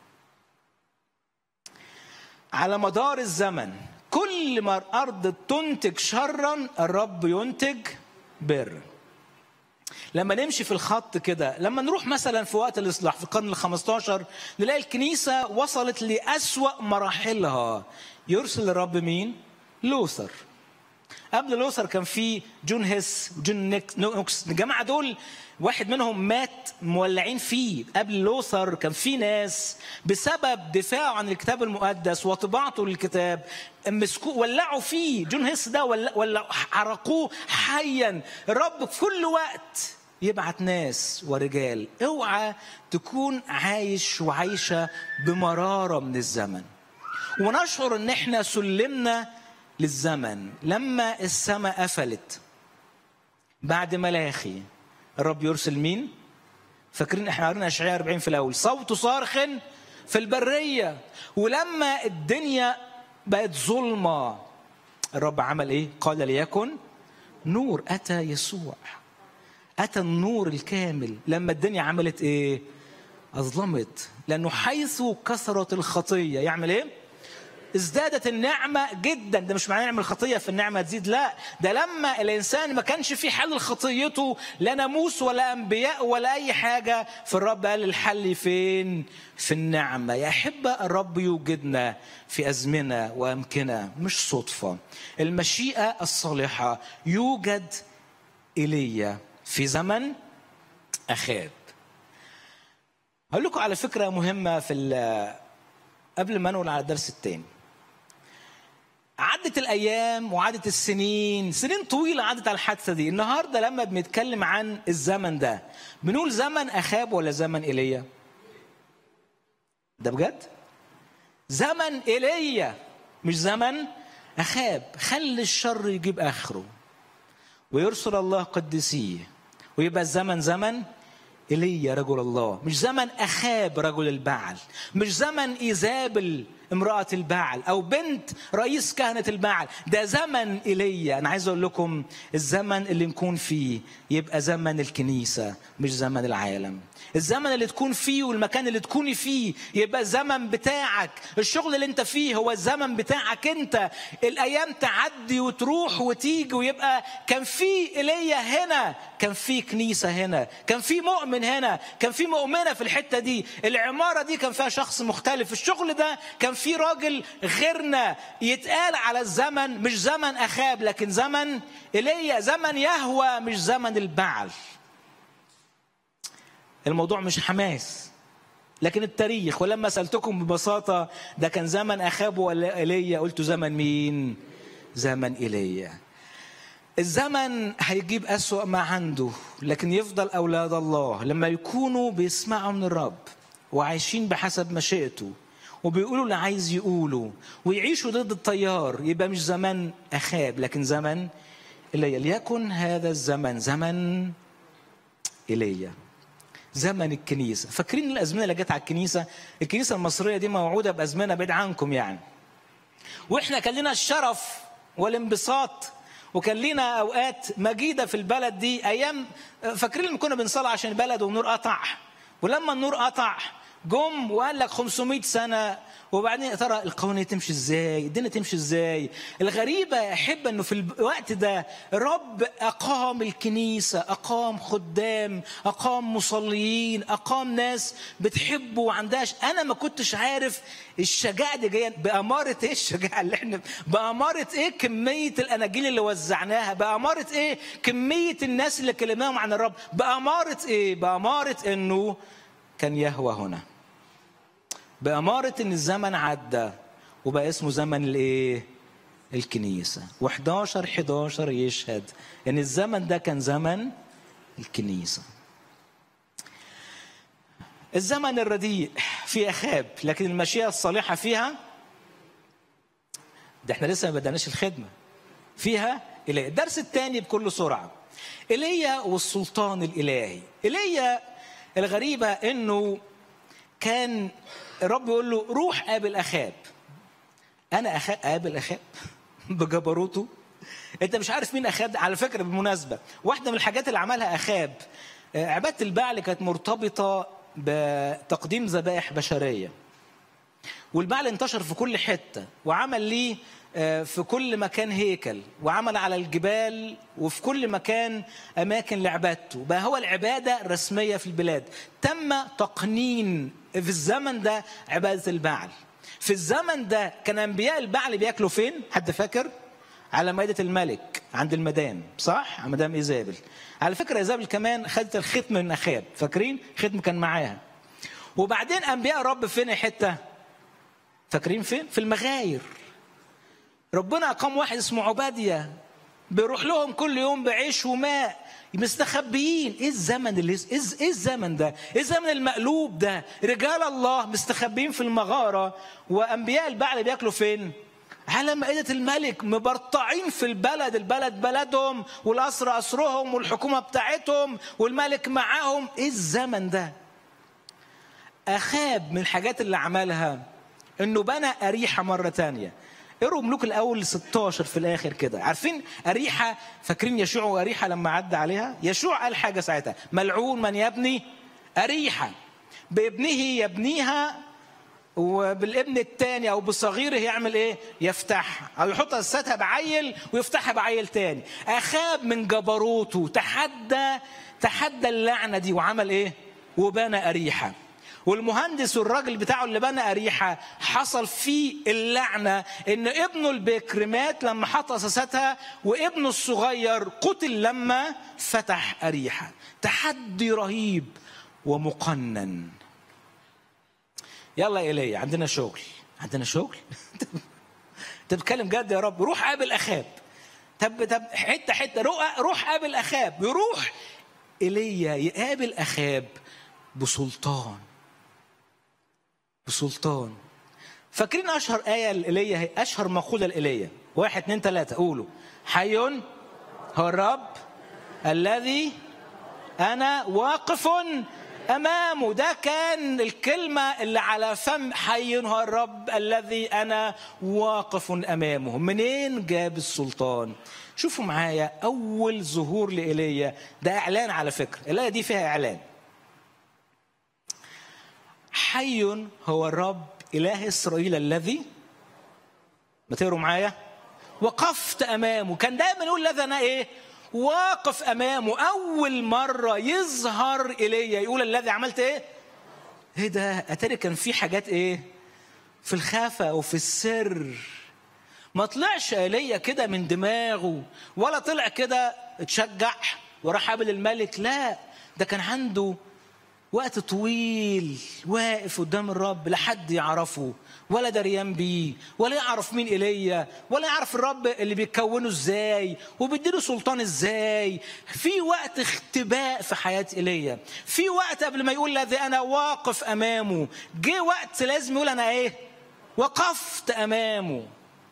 على مدار الزمن كل ما الأرض تنتج شرا الرب ينتج بر لما نمشي في الخط كده لما نروح مثلا في وقت الاصلاح في القرن ال15 نلاقي الكنيسه وصلت لاسوا مراحلها يرسل الرب مين لوثر قبل لوثر كان في جون هيس جون نوكس الجماعه دول واحد منهم مات مولعين فيه قبل لوثر كان في ناس بسبب دفاعه عن الكتاب المقدس وطباعته للكتاب مسكوه ولعوا فيه جون هيس ده ولا ولا حرقوه حيا الرب في كل وقت يبعت ناس ورجال اوعى تكون عايش وعايشه بمراره من الزمن ونشعر ان احنا سلمنا للزمن لما السماء قفلت بعد ملاخي الرب يرسل مين فاكرين احنا قرينا اشعياء 40 في الاول صوت صارخ في البريه ولما الدنيا بقت ظلمه الرب عمل ايه قال ليكن نور اتى يسوع اتى النور الكامل لما الدنيا عملت ايه اظلمت لانه حيث كثرت الخطيه يعمل ايه ازدادت النعمة جدا ده مش معناه نعمل خطية في النعمة تزيد لا ده لما الإنسان ما كانش في حل لخطيته لا ناموس ولا أنبياء ولا أي حاجة فالرب قال الحل فين في النعمة يا أحبة الرب يوجدنا في أزمنة وأمكنة مش صدفة المشيئة الصالحة يوجد إيليا في زمن أخاب هقول لكم على فكرة مهمة في قبل ما نقول على الدرس الثاني عدت الايام وعدت السنين سنين طويله عدت على الحادثه دي النهارده لما بنتكلم عن الزمن ده بنقول زمن اخاب ولا زمن ايليا ده بجد زمن ايليا مش زمن اخاب خلي الشر يجيب اخره ويرسل الله قدسيه ويبقى الزمن زمن ايليا رجل الله مش زمن اخاب رجل البعل مش زمن ايزابل امرأة البعل أو بنت رئيس كهنة البعل ده زمن إيليا أنا عايز أقول لكم الزمن اللي نكون فيه يبقى زمن الكنيسة مش زمن العالم الزمن اللي تكون فيه والمكان اللي تكوني فيه يبقى الزمن بتاعك الشغل اللي انت فيه هو الزمن بتاعك انت الايام تعدي وتروح وتيجي ويبقى كان في ايليا هنا كان في كنيسه هنا كان في مؤمن هنا كان في مؤمنه في الحته دي العماره دي كان فيها شخص مختلف الشغل ده كان في راجل غيرنا يتقال على الزمن مش زمن اخاب لكن زمن ايليا زمن يهوى مش زمن البعل الموضوع مش حماس لكن التاريخ ولما سألتكم ببساطة ده كان زمن أخاب ولا إيليا قلت زمن مين زمن إيليا الزمن هيجيب أسوأ ما عنده لكن يفضل أولاد الله لما يكونوا بيسمعوا من الرب وعايشين بحسب مشيئته وبيقولوا اللي عايز يقوله ويعيشوا ضد التيار يبقى مش زمن أخاب لكن زمن إيليا ليكن هذا الزمن زمن إيليا زمن الكنيسه فاكرين الازمنه اللي جت على الكنيسه الكنيسه المصريه دي موعوده بازمنه بعيد عنكم يعني واحنا كان لنا الشرف والانبساط وكان لنا اوقات مجيده في البلد دي ايام فاكرين لما كنا بنصلي عشان البلد والنور قطع ولما النور قطع جم وقال لك 500 سنه وبعدين يا ترى القوانين تمشي ازاي الدنيا تمشي ازاي الغريبه يا احب انه في الوقت ده رب اقام الكنيسه اقام خدام اقام مصليين اقام ناس بتحبه وعندهاش انا ما كنتش عارف الشجاعه دي جايه باماره ايه الشجاعه اللي احنا باماره ايه كميه الاناجيل اللي وزعناها باماره ايه كميه الناس اللي كلمناهم عن الرب باماره ايه باماره انه كان يهوى هنا بأمارة إن الزمن عدى وبقى اسمه زمن الإيه؟ الكنيسة و11 11 يشهد إن الزمن ده كان زمن الكنيسة الزمن الرديء في أخاب لكن المشيئة الصالحة فيها ده احنا لسه ما بدأناش الخدمة فيها إليه الدرس الثاني بكل سرعة إيليا والسلطان الإلهي إيليا الغريبة إنه كان الرب يقول له روح قابل اخاب انا أخاب قابل اخاب بجبروته انت مش عارف مين اخاب على فكره بالمناسبه واحده من الحاجات اللي عملها اخاب عباده البعل كانت مرتبطه بتقديم ذبائح بشريه والبعل انتشر في كل حته وعمل ليه في كل مكان هيكل وعمل على الجبال وفي كل مكان اماكن لعبادته بقى هو العباده الرسميه في البلاد تم تقنين في الزمن ده عباده البعل في الزمن ده كان انبياء البعل بياكلوا فين حد فاكر على مائده الملك عند المدام صح مدام ايزابل على فكره ايزابل كمان خدت الختم من اخاب فاكرين ختم كان معاها وبعدين انبياء الرب فين حته فاكرين فين في المغاير ربنا اقام واحد اسمه عباديه بيروح لهم كل يوم بعيش وماء مستخبيين ايه الزمن اللي ايه إيه الزمن ده ايه الزمن المقلوب ده رجال الله مستخبيين في المغاره وانبياء البعل بياكلوا فين على مائدة الملك مبرطعين في البلد البلد بلدهم والأسرى أسرهم والحكومة بتاعتهم والملك معاهم إيه الزمن ده أخاب من الحاجات اللي عملها إنه بنى أريحة مرة تانية اقروا ملوك الاول 16 في الاخر كده عارفين اريحه فاكرين يشوع واريحه لما عدى عليها يشوع قال حاجه ساعتها ملعون من يبني اريحه بابنه يبنيها وبالابن الثاني او بصغيره يعمل ايه يفتحها او يحط اساساتها بعيل ويفتحها بعيل تاني اخاب من جبروته تحدى تحدى اللعنه دي وعمل ايه وبنى اريحه والمهندس والراجل بتاعه اللي بنى أريحة حصل فيه اللعنة إن ابنه البكر مات لما حط أساساتها وابنه الصغير قتل لما فتح أريحة تحدي رهيب ومقنن يلا إلي عندنا شغل عندنا شغل انت بتتكلم جد يا رب روح قابل اخاب طب طب حته حته روح روح قابل اخاب يروح ايليا يقابل اخاب بسلطان بسلطان فاكرين اشهر ايه الايليا هي اشهر مقوله الايليا واحد اتنين تلاته قولوا حي هو الرب الذي انا واقف امامه ده كان الكلمه اللي على فم حي هو الرب الذي انا واقف امامه منين جاب السلطان شوفوا معايا اول ظهور لايليا ده اعلان على فكره الايه دي فيها اعلان حي هو الرب اله اسرائيل الذي ما تقروا معايا وقفت امامه كان دايما يقول الذي انا ايه واقف امامه اول مره يظهر ايليا يقول الذي عملت ايه ايه ده اتاري كان في حاجات ايه في الخفا وفي السر ما طلعش ايليا كده من دماغه ولا طلع كده اتشجع وراح قابل الملك لا ده كان عنده وقت طويل واقف قدام الرب لحد يعرفه ولا دريان بيه ولا يعرف مين ايليا ولا يعرف الرب اللي بيكونه ازاي وبيديله سلطان ازاي في وقت اختباء في حياه ايليا في وقت قبل ما يقول الذي انا واقف امامه جه وقت لازم يقول انا ايه وقفت امامه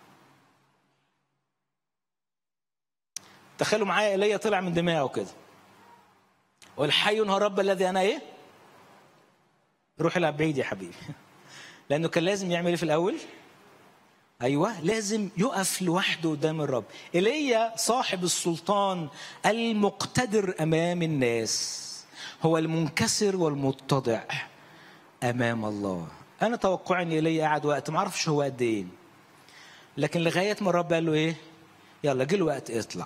تخيلوا معايا ايليا طلع من دماغه كده والحي هو الرب الذي انا ايه روح العب بعيد يا حبيبي لانه كان لازم يعمل ايه في الاول ايوه لازم يقف لوحده قدام الرب ايليا صاحب السلطان المقتدر امام الناس هو المنكسر والمتضع امام الله انا توقعي ان ايليا قعد وقت ما اعرفش هو قد ايه لكن لغايه ما الرب قال له ايه يلا جه الوقت اطلع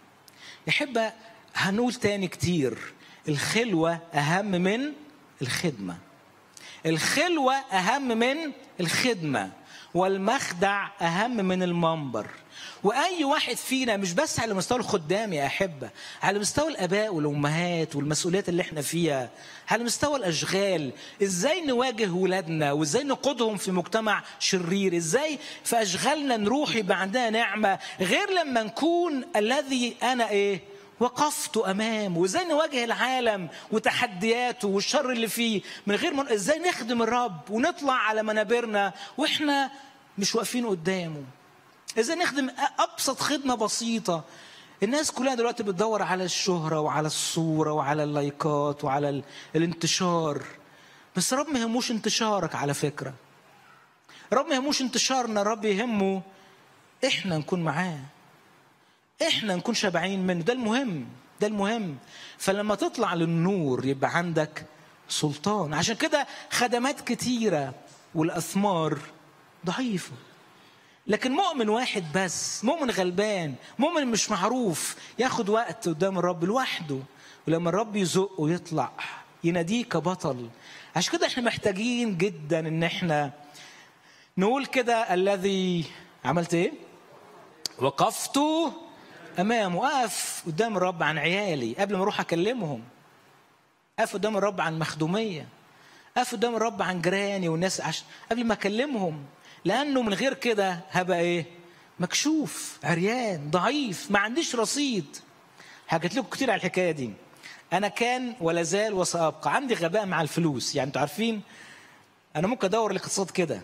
يحب هنقول تاني كتير الخلوه اهم من الخدمه الخلوه اهم من الخدمه والمخدع اهم من المنبر واي واحد فينا مش بس على مستوى الخدام يا احبه على مستوى الاباء والامهات والمسؤوليات اللي احنا فيها على مستوى الاشغال ازاي نواجه ولادنا وازاي نقودهم في مجتمع شرير ازاي في اشغالنا نروح يبقى عندنا نعمه غير لما نكون الذي انا ايه وقفت امامه وازاي نواجه العالم وتحدياته والشر اللي فيه من غير ما ازاي نخدم الرب ونطلع على منابرنا واحنا مش واقفين قدامه ازاي نخدم ابسط خدمه بسيطه الناس كلها دلوقتي بتدور على الشهره وعلى الصوره وعلى اللايكات وعلى ال- الانتشار بس الرب ما يهموش انتشارك على فكره الرب ما يهموش انتشارنا الرب يهمه احنا نكون معاه احنا نكون شبعين منه ده المهم ده المهم فلما تطلع للنور يبقى عندك سلطان عشان كده خدمات كتيرة والأثمار ضعيفة لكن مؤمن واحد بس مؤمن غلبان مؤمن مش معروف ياخد وقت قدام الرب لوحده ولما الرب يزقه يطلع يناديه كبطل عشان كده احنا محتاجين جدا ان احنا نقول كده الذي عملت ايه وقفت امامه اقف قدام الرب عن عيالي قبل ما اروح اكلمهم اقف قدام الرب عن مخدوميه اقف قدام الرب عن جيراني والناس عشان قبل ما اكلمهم لانه من غير كده هبقى ايه مكشوف عريان ضعيف ما عنديش رصيد حكيت لكم كتير على الحكايه دي انا كان ولا زال وسابقى عندي غباء مع الفلوس يعني انتوا عارفين انا ممكن ادور الاقتصاد كده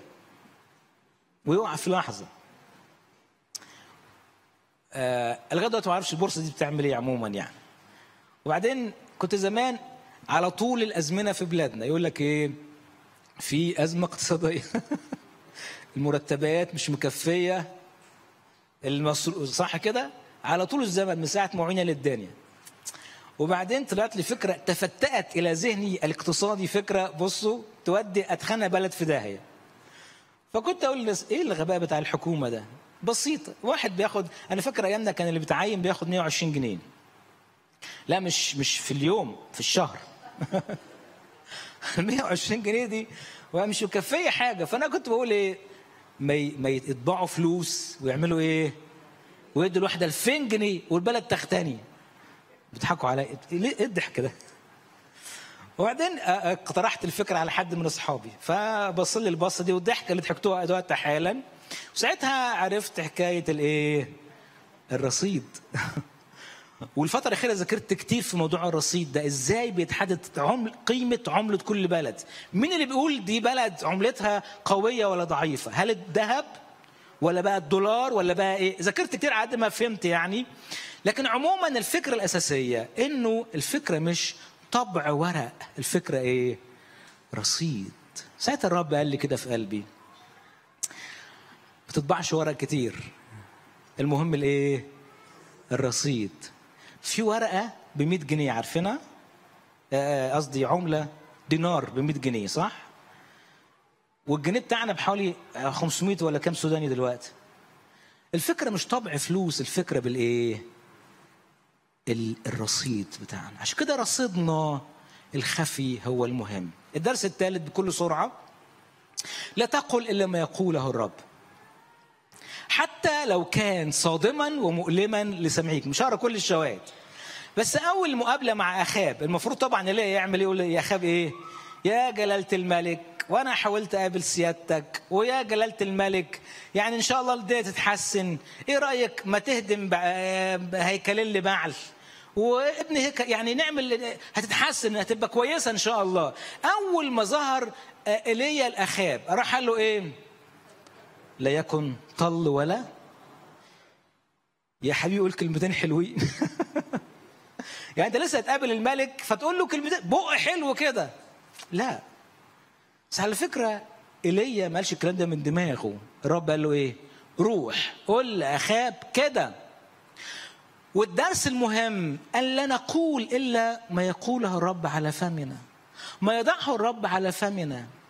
ويقع في لحظه آه لغايه دلوقتي ما اعرفش البورصه دي بتعمل ايه عموما يعني وبعدين كنت زمان على طول الازمنه في بلادنا يقول لك ايه في ازمه اقتصاديه المرتبات مش مكفيه المصر... صح كده على طول الزمن من ساعه معينه للدنيا وبعدين طلعت لي فكره تفتأت الى ذهني الاقتصادي فكره بصوا تودي اتخنى بلد في داهيه فكنت اقول للناس ايه الغباء بتاع الحكومه ده بسيط واحد بياخد انا فاكر ايامنا كان اللي بيتعين بياخد 120 جنيه لا مش مش في اليوم في الشهر ال 120 جنيه دي ومش مكفيه حاجه فانا كنت بقول ايه ما ي- ما يطبعوا فلوس ويعملوا ايه ويدوا الواحده 2000 جنيه والبلد تختني بيضحكوا عليا ليه ايه الضحك ده وبعدين آه، اقترحت الفكره على حد من اصحابي فبص لي البصه دي والضحكه اللي ضحكتوها دلوقتي حالا وساعتها عرفت حكايه الايه الرصيد والفترة الأخيرة ذاكرت كتير في موضوع الرصيد ده إزاي بيتحدد عمل قيمة عملة كل بلد مين اللي بيقول دي بلد عملتها قوية ولا ضعيفة هل الذهب ولا بقى الدولار ولا بقى إيه ذاكرت كتير على قد ما فهمت يعني لكن عموما الفكرة الأساسية إنه الفكرة مش طبع ورق الفكرة إيه رصيد ساعتها الرب قال لي كده في قلبي ما تطبعش ورق كتير المهم الايه الرصيد في ورقه ب 100 جنيه عارفينها آه، قصدي عمله دينار ب 100 جنيه صح والجنيه بتاعنا بحوالي آه، 500 ولا كام سوداني دلوقتي الفكره مش طبع فلوس الفكره بالايه ال- الرصيد بتاعنا عشان كده رصيدنا الخفي هو المهم الدرس الثالث بكل سرعه لا تقل الا ما يقوله الرب حتى لو كان صادما ومؤلما لسمعيك مش هقرا كل الشواهد بس اول مقابله مع اخاب المفروض طبعا اللي يعمل يقول يا اخاب ايه يا جلاله الملك وانا حاولت اقابل سيادتك ويا جلاله الملك يعني ان شاء الله الدنيا تتحسن ايه رايك ما تهدم بقى- هيكلين لبعل وابن هيك يعني نعمل هتتحسن هتبقى كويسه ان شاء الله اول ما ظهر آه، ايليا الاخاب راح قال له ايه لا يكن طل ولا يا حبيبي قول كلمتين حلوين يعني انت لسه هتقابل الملك فتقول له كلمتين بق حلو كده لا بس على فكره ايليا ما قالش الكلام ده من دماغه الرب قال له ايه روح قول لاخاب كده والدرس المهم أن لا نقول إلا ما يقوله الرب على فمنا ما يضعه الرب على فمنا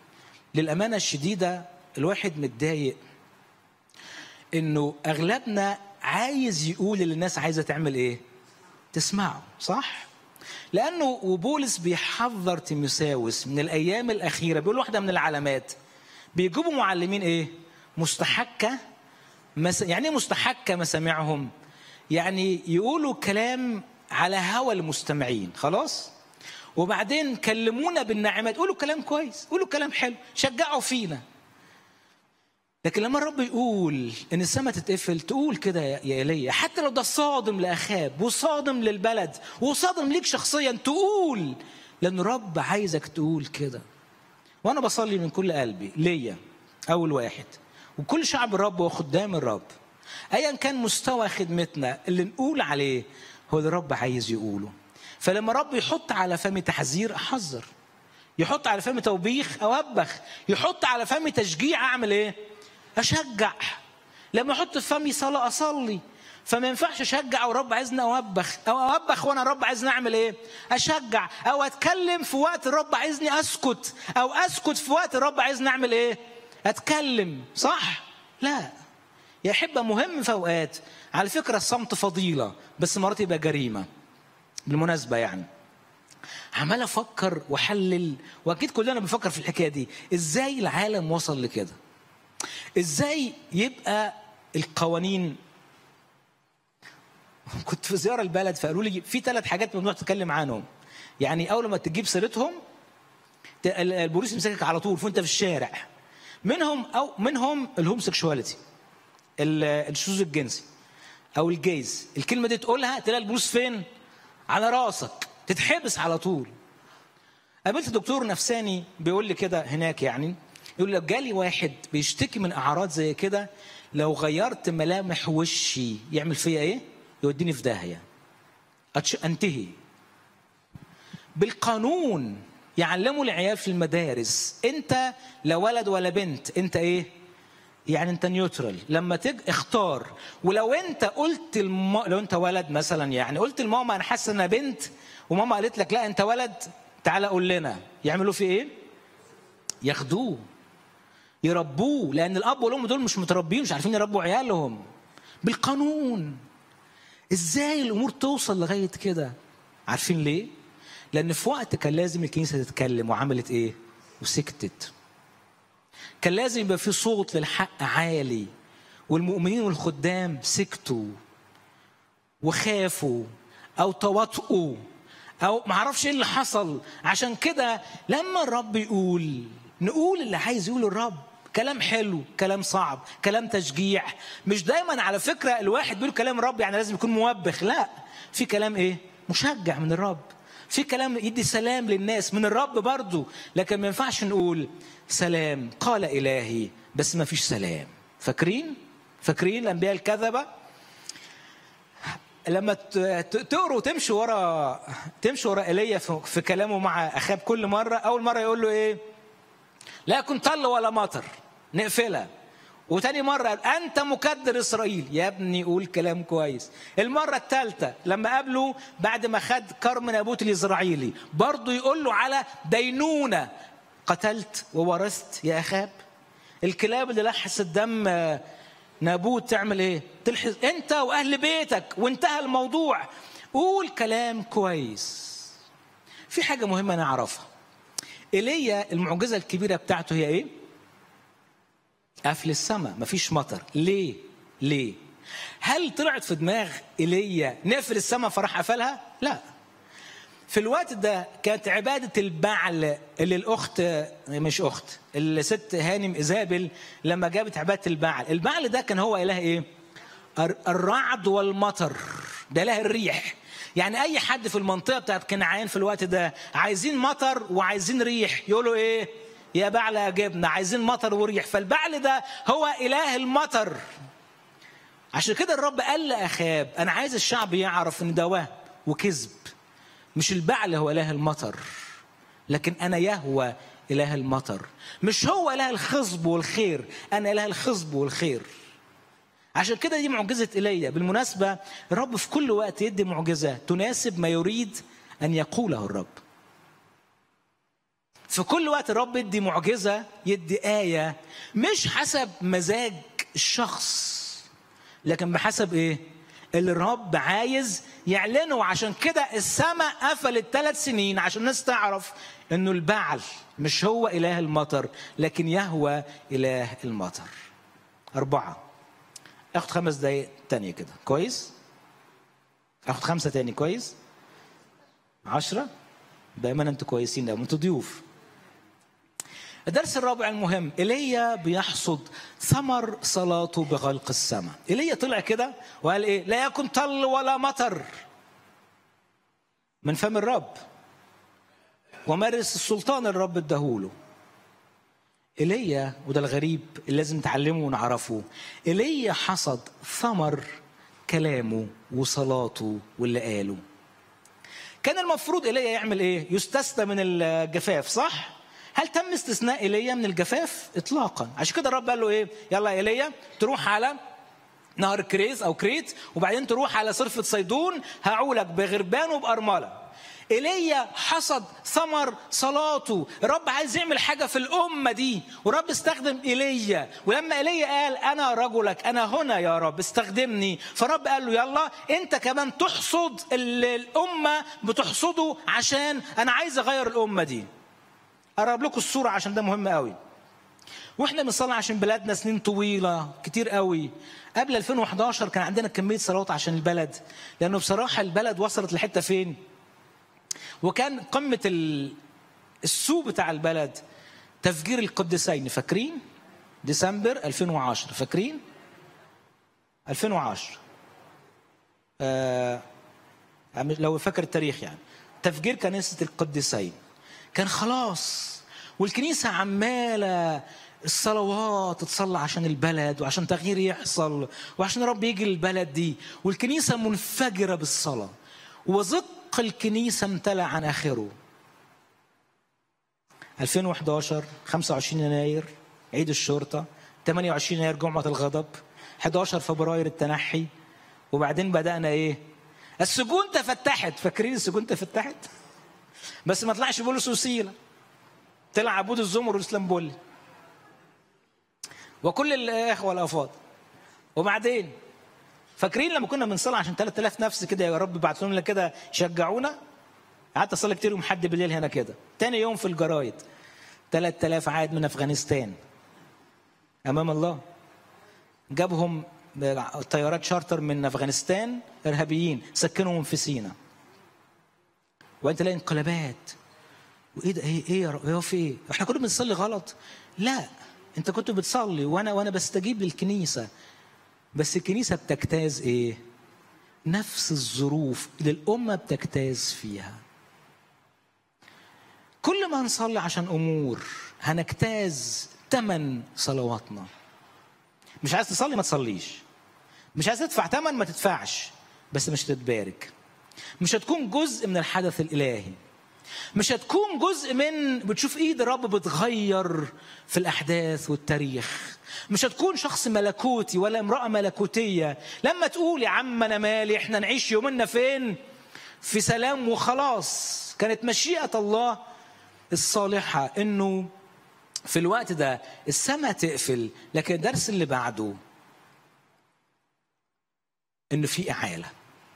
للامانه الشديده الواحد متضايق انه اغلبنا عايز يقول اللي الناس عايزه تعمل ايه تسمعه صح لانه وبولس بيحذر تيموساوس من الايام الاخيره بيقول واحده من العلامات بيجيبوا معلمين ايه مستحكه مس... يعني ايه مستحكه مسامعهم يعني يقولوا كلام على هوى المستمعين خلاص وبعدين كلمونا بالنعمات قولوا كلام كويس قولوا كلام حلو شجعوا فينا لكن لما الرب يقول ان السماء تتقفل تقول كده يا يا ايليا حتى لو ده صادم لاخاب وصادم للبلد وصادم ليك شخصيا تقول لان الرب عايزك تقول كده وانا بصلي من كل قلبي ليا اول واحد وكل شعب الرب وخدام الرب ايا كان مستوى خدمتنا اللي نقول عليه هو اللي الرب عايز يقوله فلما الرب يحط على فمي تحذير احذر يحط على فمي توبيخ اوبخ يحط على فمي تشجيع اعمل ايه اشجع لما احط في فمي صلاه اصلي فما ينفعش اشجع او رب عايزني اوبخ او اوبخ وانا رب عايزني اعمل ايه اشجع او اتكلم في وقت الرب عايزني اسكت او اسكت في وقت الرب عايزني اعمل ايه اتكلم صح لا يا احبه مهم في اوقات على فكره الصمت فضيله بس مرات يبقى جريمه بالمناسبه يعني عمال افكر واحلل واكيد كلنا بنفكر في الحكايه دي ازاي العالم وصل لكده ازاي يبقى القوانين كنت في زياره البلد فقالوا لي في ثلاث حاجات ممنوع تتكلم عنهم يعني اول ما تجيب سيرتهم ت- ال- البوليس يمسكك على طول وانت في الشارع منهم او منهم الهومسكشواليتي ال- الشذوذ الجنسي او الجيز الكلمه دي تقولها تلاقي البوليس فين على راسك تتحبس على طول قابلت دكتور نفساني بيقول لي كده هناك يعني يقول لو جالي واحد بيشتكي من اعراض زي كده لو غيرت ملامح وشي يعمل فيا ايه؟ يوديني في داهيه أتش... انتهي بالقانون يعلموا العيال في المدارس انت لا ولد ولا بنت انت ايه؟ يعني انت نيوترال لما تج اختار ولو انت قلت الم... لو انت ولد مثلا يعني قلت لماما انا حاسه انها بنت وماما قالت لك لا انت ولد تعالى قول لنا يعملوا في ايه؟ ياخدوه يربوه لان الاب والام دول مش متربيين مش عارفين يربوا عيالهم بالقانون ازاي الامور توصل لغايه كده عارفين ليه لان في وقت كان لازم الكنيسه تتكلم وعملت ايه وسكتت كان لازم يبقى في صوت للحق عالي والمؤمنين والخدام سكتوا وخافوا او تواطؤوا او معرفش ايه اللي حصل عشان كده لما الرب يقول نقول اللي عايز يقوله الرب كلام حلو كلام صعب كلام تشجيع مش دايما على فكره الواحد بيقول كلام الرب يعني لازم يكون موبخ لا في كلام ايه مشجع من الرب في كلام يدي سلام للناس من الرب برضو لكن ما ينفعش نقول سلام قال الهي بس ما فيش سلام فاكرين فاكرين الانبياء الكذبه لما ت- ت- تقروا وتمشوا ورا تمشوا ورا ايليا في في كلامه مع اخاب كل مره اول مره يقول له ايه لا يكن طل ولا مطر نقفلها وتاني مرة قال أنت مكدر إسرائيل يا ابني قول كلام كويس المرة الثالثة لما قابله بعد ما خد كرم نابوت الإسرائيلي برضه يقول له على دينونة قتلت وورثت يا أخاب الكلاب اللي لحس الدم آه، نابوت تعمل ايه تلحس انت واهل بيتك وانتهى الموضوع قول كلام كويس في حاجة مهمة نعرفها ايليا المعجزة الكبيرة بتاعته هي ايه قفل السماء مفيش مطر ليه ليه هل طلعت في دماغ ايليا نقفل السماء فراح قفلها لا في الوقت ده كانت عبادة البعل اللي الأخت مش أخت الست هانم إيزابل لما جابت عبادة البعل البعل ده كان هو إله إيه الر- الرعد والمطر ده إله الريح يعني أي حد في المنطقة بتاعت كنعان في الوقت ده عايزين مطر وعايزين ريح يقولوا إيه يا بعل أجبنا عايزين مطر وريح فالبعل ده هو إله المطر عشان كده الرب قال لأخاب أنا عايز الشعب يعرف إن ده وهم وكذب مش البعل هو اله المطر لكن انا يهوى اله المطر مش هو اله الخصب والخير انا اله الخصب والخير عشان كده دي معجزه ايليا بالمناسبه الرب في كل وقت يدي معجزه تناسب ما يريد ان يقوله الرب في كل وقت الرب يدي معجزة يدي آية مش حسب مزاج الشخص لكن بحسب ايه اللي الرب عايز يعلنه وعشان كده السماء قفلت ثلاث سنين عشان الناس تعرف انه البعل مش هو اله المطر لكن يهوى اله المطر اربعه اخد خمس دقايق تانية كده كويس اخد خمسه تاني كويس عشرة بأمانة انتوا كويسين ده انتوا ضيوف الدرس الرابع المهم ايليا بيحصد ثمر صلاته بغلق السماء ايليا طلع كده وقال ايه لا يكن طل ولا مطر من فم الرب ومارس السلطان الرب اداهوله ايليا وده الغريب اللي لازم نتعلمه ونعرفه ايليا حصد ثمر كلامه وصلاته واللي قاله كان المفروض ايليا يعمل ايه يستثنى من الجفاف صح هل تم استثناء ايليا من الجفاف اطلاقا عشان كده الرب قال له ايه يلا يا ايليا تروح على نهر كريز او كريت وبعدين تروح على صرفة صيدون هعولك بغربان وبأرملة ايليا حصد ثمر صلاته الرب عايز يعمل حاجه في الامه دي ورب استخدم ايليا ولما ايليا قال انا رجلك انا هنا يا رب استخدمني فرب قال له يلا انت كمان تحصد اللي الامه بتحصده عشان انا عايز اغير الامه دي اقرب لكم الصوره عشان ده مهم قوي واحنا بنصلي عشان بلادنا سنين طويله كتير قوي قبل 2011 كان عندنا كميه صلوات عشان البلد لانه بصراحه البلد وصلت لحته فين وكان قمه ال- السوق بتاع البلد تفجير القديسين فاكرين ديسمبر 2010 فاكرين 2010 آه لو فاكر التاريخ يعني تفجير كنيسه القديسين كان خلاص والكنيسة عمالة الصلوات تصلى عشان البلد وعشان تغيير يحصل وعشان رب يجي البلد دي والكنيسة منفجرة بالصلاة وزق الكنيسة امتلأ عن آخره 2011 25 يناير عيد الشرطة 28 يناير جمعة الغضب 11 فبراير التنحي وبعدين بدأنا ايه السجون تفتحت فاكرين السجون تفتحت بس ما طلعش بولس وسيله طلع عبود الزمر والاسلام بولي وكل الاخوه الافاضل وبعدين فاكرين لما كنا بنصلي عشان 3000 نفس كده يا رب بعتوا لنا كده يشجعونا قعدت اصلي كتير يوم حد بالليل هنا كده تاني يوم في الجرايد 3000 عاد من افغانستان امام الله جابهم طيارات شارتر من افغانستان ارهابيين سكنهم في سينا وانت تلاقي انقلابات وايه ده ايه ايه يا رب هو في ايه؟ احنا كنا بنصلي غلط؟ لا انت كنت بتصلي وانا وانا بستجيب للكنيسه بس الكنيسه بتجتاز ايه؟ نفس الظروف اللي الامه بتجتاز فيها. كل ما نصلي عشان امور هنجتاز ثمن صلواتنا. مش عايز تصلي ما تصليش. مش عايز تدفع ثمن ما تدفعش بس مش تتبارك. مش هتكون جزء من الحدث الالهي. مش هتكون جزء من بتشوف ايد الرب بتغير في الاحداث والتاريخ مش هتكون شخص ملكوتي ولا امراه ملكوتيه لما تقول يا عم انا مالي احنا نعيش يومنا فين في سلام وخلاص كانت مشيئه الله الصالحه انه في الوقت ده السماء تقفل لكن الدرس اللي بعده انه في اعاله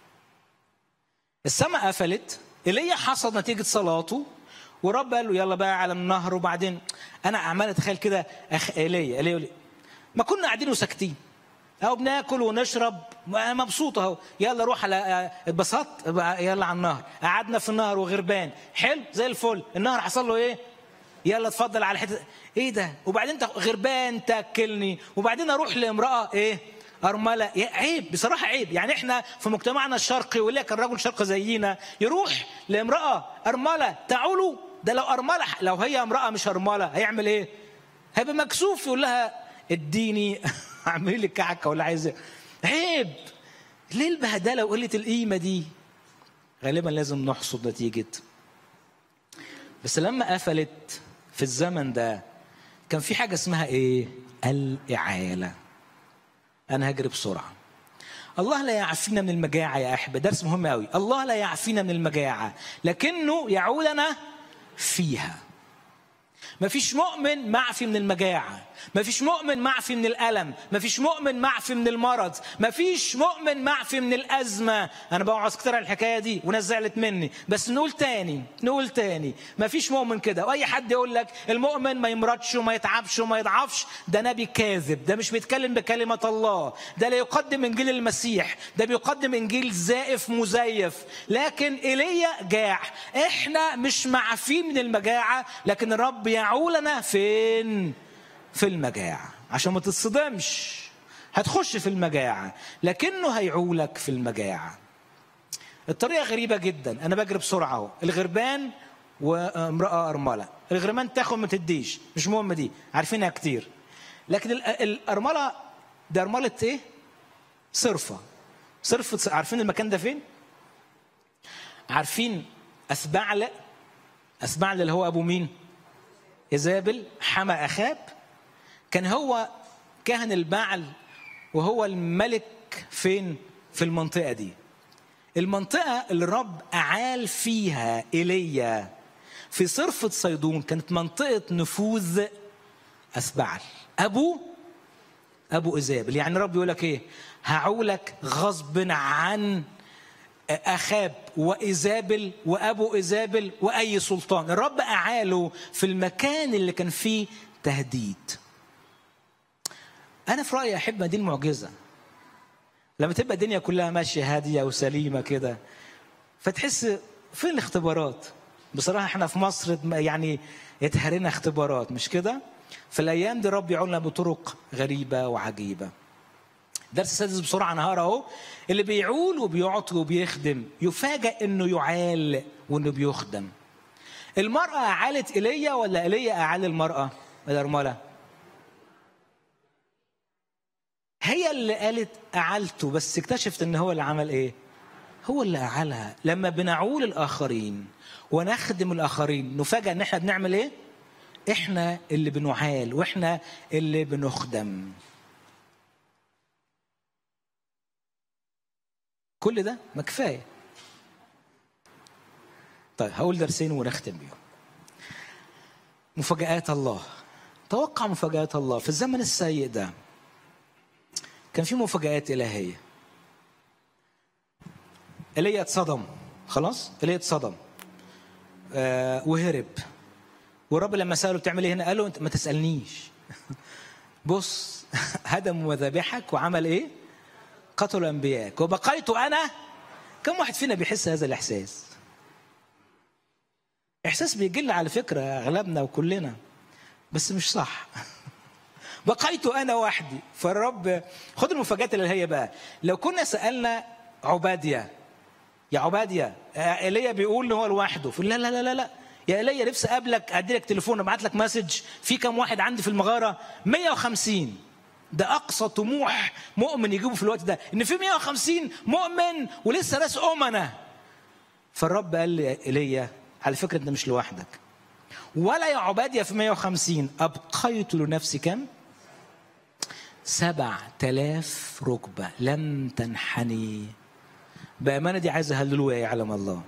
السماء قفلت ايليا حصد نتيجه صلاته ورب قال له يلا بقى على النهر وبعدين انا عمال اتخيل كده اخ ايليا ايليا يقول لي، ما كنا قاعدين وساكتين اهو بناكل ونشرب مبسوط اهو يلا روح على اه، اتبسطت بقى يلا على النهر قعدنا في النهر وغربان حلو زي الفل النهر حصل له ايه يلا اتفضل على حته ايه ده وبعدين انت غربان تاكلني وبعدين اروح لامراه ايه أرملة يا عيب بصراحة عيب يعني احنا في مجتمعنا الشرقي واللي كان رجل شرقي زينا يروح لامرأة أرملة تعولوا ده لو أرملة لو هي امرأة مش أرملة هيعمل ايه؟ هيبقى مكسوف يقول لها اديني اعملي لي كعكة ولا عايز إيه؟ عيب ليه البهدلة وقلة القيمة دي؟ غالبا لازم نحصد نتيجة بس لما قفلت في الزمن ده كان في حاجة اسمها ايه؟ الإعالة انا هجري بسرعه الله لا يعفينا من المجاعه يا احبه درس مهم قوي الله لا يعفينا من المجاعه لكنه يعودنا فيها مفيش مؤمن معفي من المجاعة مفيش مؤمن معفي من الألم مفيش مؤمن معفي من المرض مفيش مؤمن معفي من الأزمة أنا بوعظ كتير على الحكاية دي وناس زعلت مني بس نقول تاني نقول تاني مفيش مؤمن كده وأي حد يقول لك المؤمن ما يمرضش وما يتعبش وما يضعفش ده نبي كاذب ده مش بيتكلم بكلمة الله ده لا يقدم إنجيل المسيح ده بيقدم إنجيل زائف مزيف لكن إيليا جاع إحنا مش معفين من المجاعة لكن الرب يعولنا فين في المجاعة عشان ما تتصدمش هتخش في المجاعة لكنه هيعولك في المجاعة الطريقة غريبة جدا أنا بجري بسرعة أهو الغربان وامرأة أرملة الغربان تاخد ما تديش مش مهم دي عارفينها كتير لكن ال- الأرملة ده أرملة إيه؟ صرفة صرفة عارفين المكان ده فين؟ عارفين أسبعل أسبعل اللي هو أبو مين؟ إيزابل حمى أخاب كان هو كاهن البعل وهو الملك فين في المنطقة دي المنطقة اللي الرب أعال فيها إيليا في صرفة صيدون كانت منطقة نفوذ أسبعل أبو أبو إيزابل يعني الرب يقول لك إيه هعولك غصب عن أخاب وإيزابل وأبو إيزابل وأي سلطان الرب أعاله في المكان اللي كان فيه تهديد أنا في رأيي أحب ما دي المعجزة لما تبقى الدنيا كلها ماشية هادية وسليمة كده فتحس فين الاختبارات بصراحة احنا في مصر يعني اتهرينا اختبارات مش كده في الأيام دي رب يعولنا بطرق غريبة وعجيبة درس السادس بسرعة نهار اهو اللي بيعول وبيعطي وبيخدم يفاجأ انه يعال وانه بيخدم المرأة أعالت إيليا ولا إيليا أعال المرأة الأرملة هي اللي قالت أعلته بس اكتشفت ان هو اللي عمل ايه هو اللي أعلها لما بنعول الآخرين ونخدم الآخرين نفاجأ ان احنا بنعمل ايه احنا اللي بنعال واحنا اللي بنخدم كل ده ما كفايه طيب هقول درسين ونختم بيهم مفاجآت الله توقع مفاجآت الله في الزمن السيء ده كان في مفاجآت إلهية ايليا اتصدم خلاص ايليا اتصدم آه وهرب والرب لما سأله بتعمل ايه هنا قال له انت ما تسألنيش بص هدم مذابحك وعمل ايه قتل انبياءك وبقيت انا كم واحد فينا بيحس هذا الاحساس احساس بيجل على فكره اغلبنا وكلنا بس مش صح بقيت انا وحدي فالرب خد المفاجات اللي هي بقى لو كنا سالنا عباديه يا عباديه ايليا بيقول ان هو لوحده لا لا لا لا لا يا ايليا نفسي اقابلك ادي لك تليفون ابعت لك مسج في كم واحد عندي في المغاره 150 ده اقصى طموح مؤمن يجيبه في الوقت ده ان في 150 مؤمن ولسه ناس امنه فالرب قال لي ايليا على فكره انت مش لوحدك ولا يا عبادية في 150 أبقيت لنفسي كم؟ سبع تلاف ركبة لم تنحني بأمانة دي عايزة هللويا يعلم الله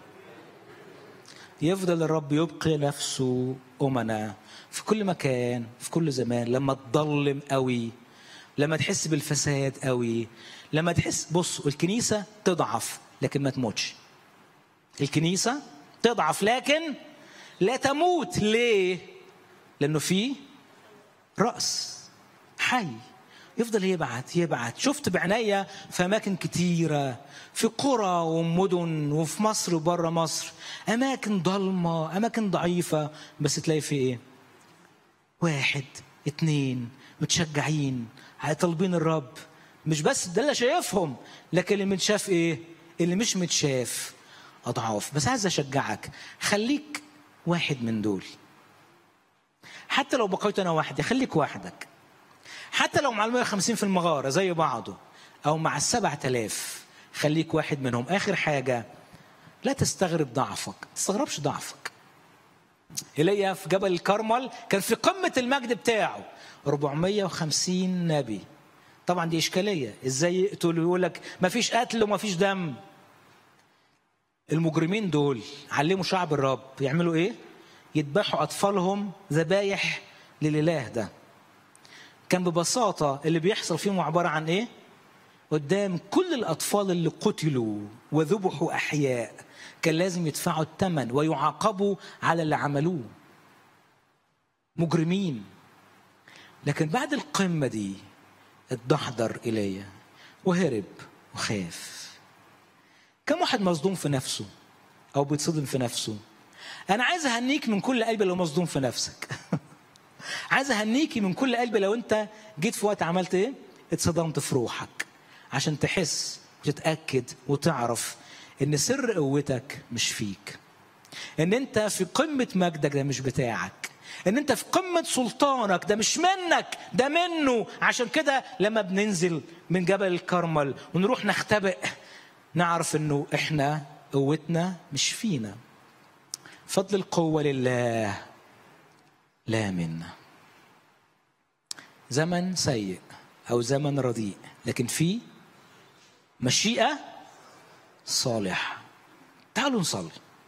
يفضل الرب يبقي نفسه أمنا في كل مكان في كل زمان لما تضلم قوي لما تحس بالفساد قوي لما تحس بص الكنيسة تضعف لكن ما تموتش الكنيسة تضعف لكن لا تموت ليه لأنه في رأس حي يفضل يبعت يبعت شفت بعناية في أماكن كتيرة في قرى ومدن وفي مصر وبره مصر أماكن ضلمة أماكن ضعيفة بس تلاقي في إيه واحد اتنين متشجعين طالبين الرب مش بس ده اللي شايفهم لكن اللي متشاف ايه اللي مش متشاف اضعاف بس عايز اشجعك خليك واحد من دول حتى لو بقيت انا وحدي خليك وحدك حتى لو مع ال 150 في المغاره زي بعضه او مع السبع تلاف خليك واحد منهم اخر حاجه لا تستغرب ضعفك ما تستغربش ضعفك ايليا في جبل الكرمل كان في قمه المجد بتاعه 450 نبي طبعا دي اشكاليه ازاي يقتل يقول لك ما فيش قتل وما فيش دم المجرمين دول علموا شعب الرب يعملوا ايه يذبحوا اطفالهم ذبايح للاله ده كان ببساطه اللي بيحصل فيهم عباره عن ايه قدام كل الاطفال اللي قتلوا وذبحوا احياء كان لازم يدفعوا الثمن ويعاقبوا على اللي عملوه مجرمين لكن بعد القمه دي اتدحضر ايليا وهرب وخاف كم واحد مصدوم في نفسه او بيتصدم في نفسه انا عايز اهنيك من كل قلبي لو مصدوم في نفسك عايز اهنيكي من كل قلبي لو انت جيت في وقت عملت ايه اتصدمت في روحك عشان تحس وتتاكد وتعرف ان سر قوتك مش فيك ان انت في قمه مجدك ده مش بتاعك ان انت في قمه سلطانك ده مش منك ده منه عشان كده لما بننزل من جبل الكرمل ونروح نختبئ نعرف انه احنا قوتنا مش فينا فضل القوه لله لا منا زمن سيء او زمن رديء لكن في مشيئه صالحه تعالوا نصلي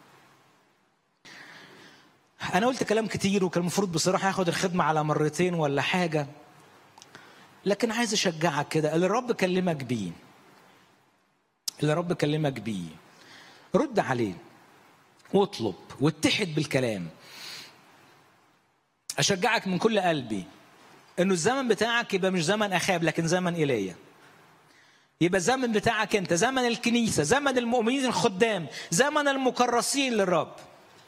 انا قلت كلام كتير وكان المفروض بصراحه اخد الخدمه على مرتين ولا حاجه لكن عايز اشجعك كده اللي الرب كلمك بيه اللي الرب كلمك بيه رد عليه واطلب واتحد بالكلام اشجعك من كل قلبي انه الزمن بتاعك يبقى مش زمن اخاب لكن زمن ايليا يبقى الزمن بتاعك انت زمن الكنيسه زمن المؤمنين الخدام زمن المكرسين للرب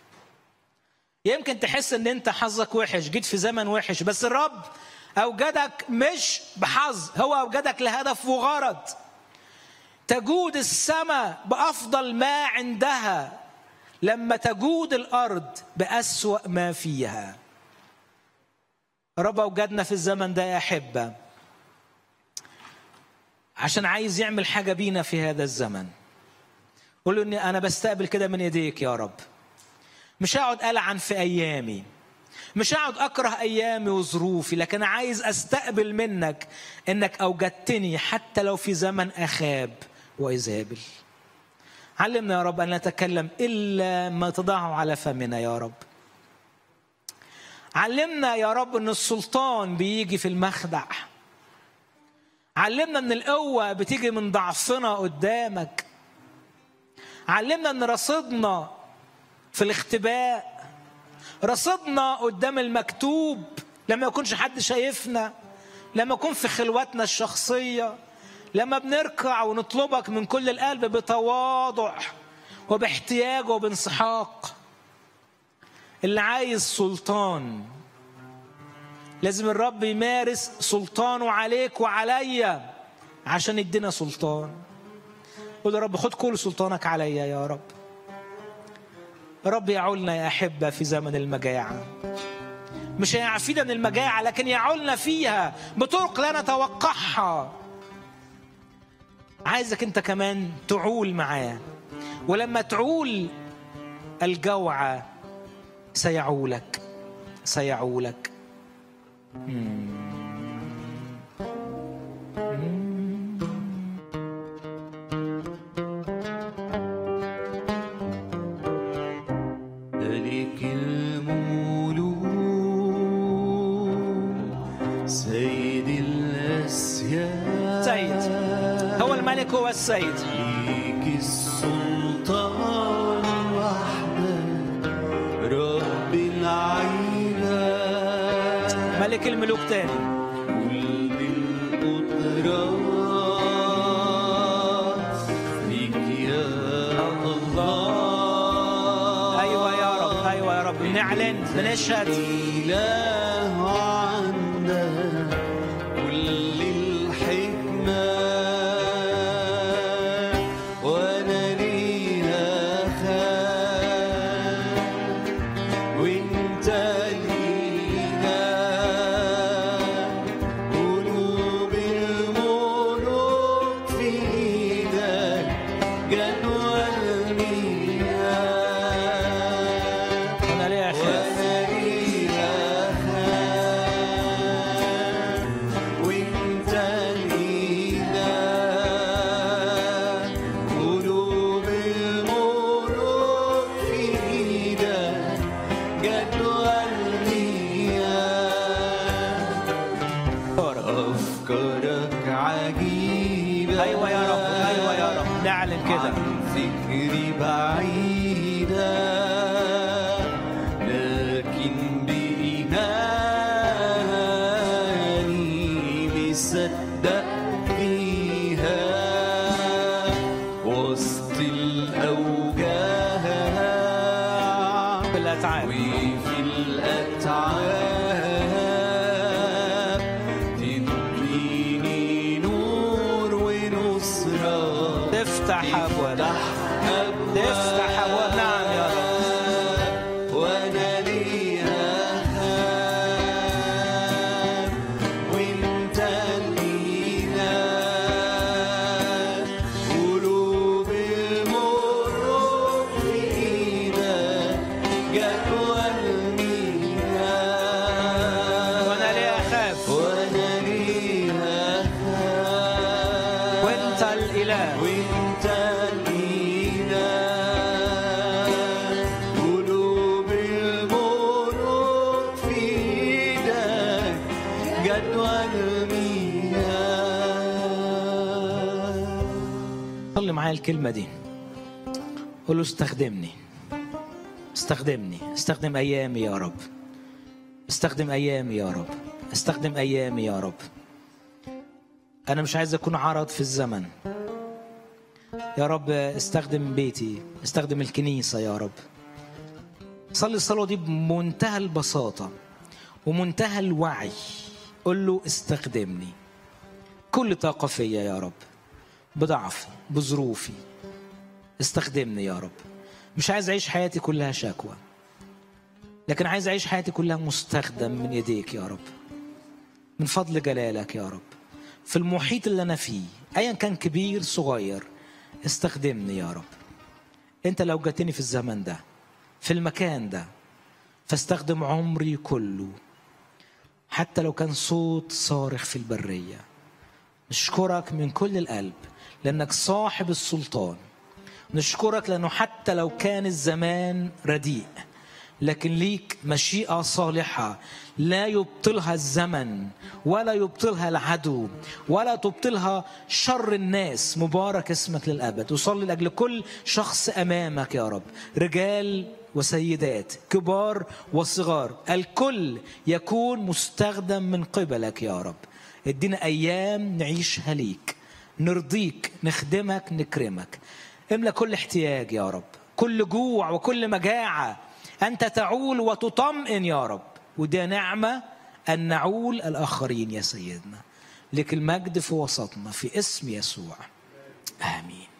يمكن تحس ان انت حظك وحش جيت في زمن وحش بس الرب اوجدك مش بحظ هو اوجدك لهدف وغرض تجود السماء بافضل ما عندها لما تجود الارض باسوا ما فيها رب اوجدنا في الزمن ده يا احبه عشان عايز يعمل حاجه بينا في هذا الزمن قول له اني انا بستقبل كده من ايديك يا رب مش هقعد ألعن في أيامي مش هقعد أكره أيامي وظروفي لكن عايز أستقبل منك إنك أوجدتني حتى لو في زمن أخاب وإيزابل علمنا يا رب أن نتكلم إلا ما تضعه على فمنا يا رب علمنا يا رب أن السلطان بيجي في المخدع علمنا أن القوة بتيجي من ضعفنا قدامك علمنا أن رصيدنا في الاختباء رصدنا قدام المكتوب لما يكونش حد شايفنا لما يكون في خلوتنا الشخصية لما بنركع ونطلبك من كل القلب بتواضع وباحتياج وبانسحاق اللي عايز سلطان لازم الرب يمارس سلطانه عليك وعليا عشان يدينا سلطان قول يا رب خد كل سلطانك عليا يا رب رب يعولنا يا أحبة في زمن المجاعة مش هيعفينا من المجاعة لكن يعولنا فيها بطرق لا نتوقعها عايزك انت كمان تعول معاه ولما تعول الجوع سيعولك سيعولك ملك الملوك سيد الأسياد سيد هو الملك هو السيد ليك السلطان وحدك رب العيلة ملك الملوك تاني كل القدرات ليك يا الله ايوه يا رب ايوه يا رب بنعلن بنشهد إله عندك كل الحكمة وأنا ليها خان وأنت لينا قلوب الملوك في إيدك جدول مياه انا ليه خاف وأنا ليها خان بعيدا ايوه يا رب ايوه يا رب نعلن كده عن فكري بعيدا لكن بإيماني مصدق فيها وسط الأوجاع بالاتعاب وفي الأتعاب تديني نور ونصرة تفتح ابواب تفتح تفتح ابواب نعم يا رب وانا ليها هاب وانت الاله قلوب المر في ايدك جدوى المياه وانا ليه اخاف وانا ليها هاب وانت الاله وانت الاله قلوب الملوك في ايدك جدوى المياه صلي معايا الكلمه دي قول له استخدمني استخدمني استخدم ايامي يا رب استخدم ايامي يا رب استخدم ايامي يا رب انا مش عايز اكون عرض في الزمن يا رب استخدم بيتي استخدم الكنيسه يا رب صلي الصلاه دي بمنتهى البساطه ومنتهى الوعي قول له استخدمني كل طاقه فيا يا رب بضعفي بظروفي استخدمني يا رب مش عايز اعيش حياتي كلها شكوى لكن عايز اعيش حياتي كلها مستخدم من ايديك يا رب من فضل جلالك يا رب في المحيط اللي انا فيه ايا كان كبير صغير استخدمني يا رب انت لو جاتني في الزمن ده في المكان ده فاستخدم عمري كله حتى لو كان صوت صارخ في البريه نشكرك من كل القلب لانك صاحب السلطان نشكرك لانه حتى لو كان الزمان رديء لكن ليك مشيئه صالحه لا يبطلها الزمن ولا يبطلها العدو ولا تبطلها شر الناس مبارك اسمك للابد وصلي لاجل كل شخص امامك يا رب رجال وسيدات كبار وصغار الكل يكون مستخدم من قبلك يا رب ادينا ايام نعيشها ليك نرضيك نخدمك نكرمك املى كل احتياج يا رب كل جوع وكل مجاعه انت تعول وتطمئن يا رب ودي نعمه ان نعول الاخرين يا سيدنا لك المجد في وسطنا في اسم يسوع امين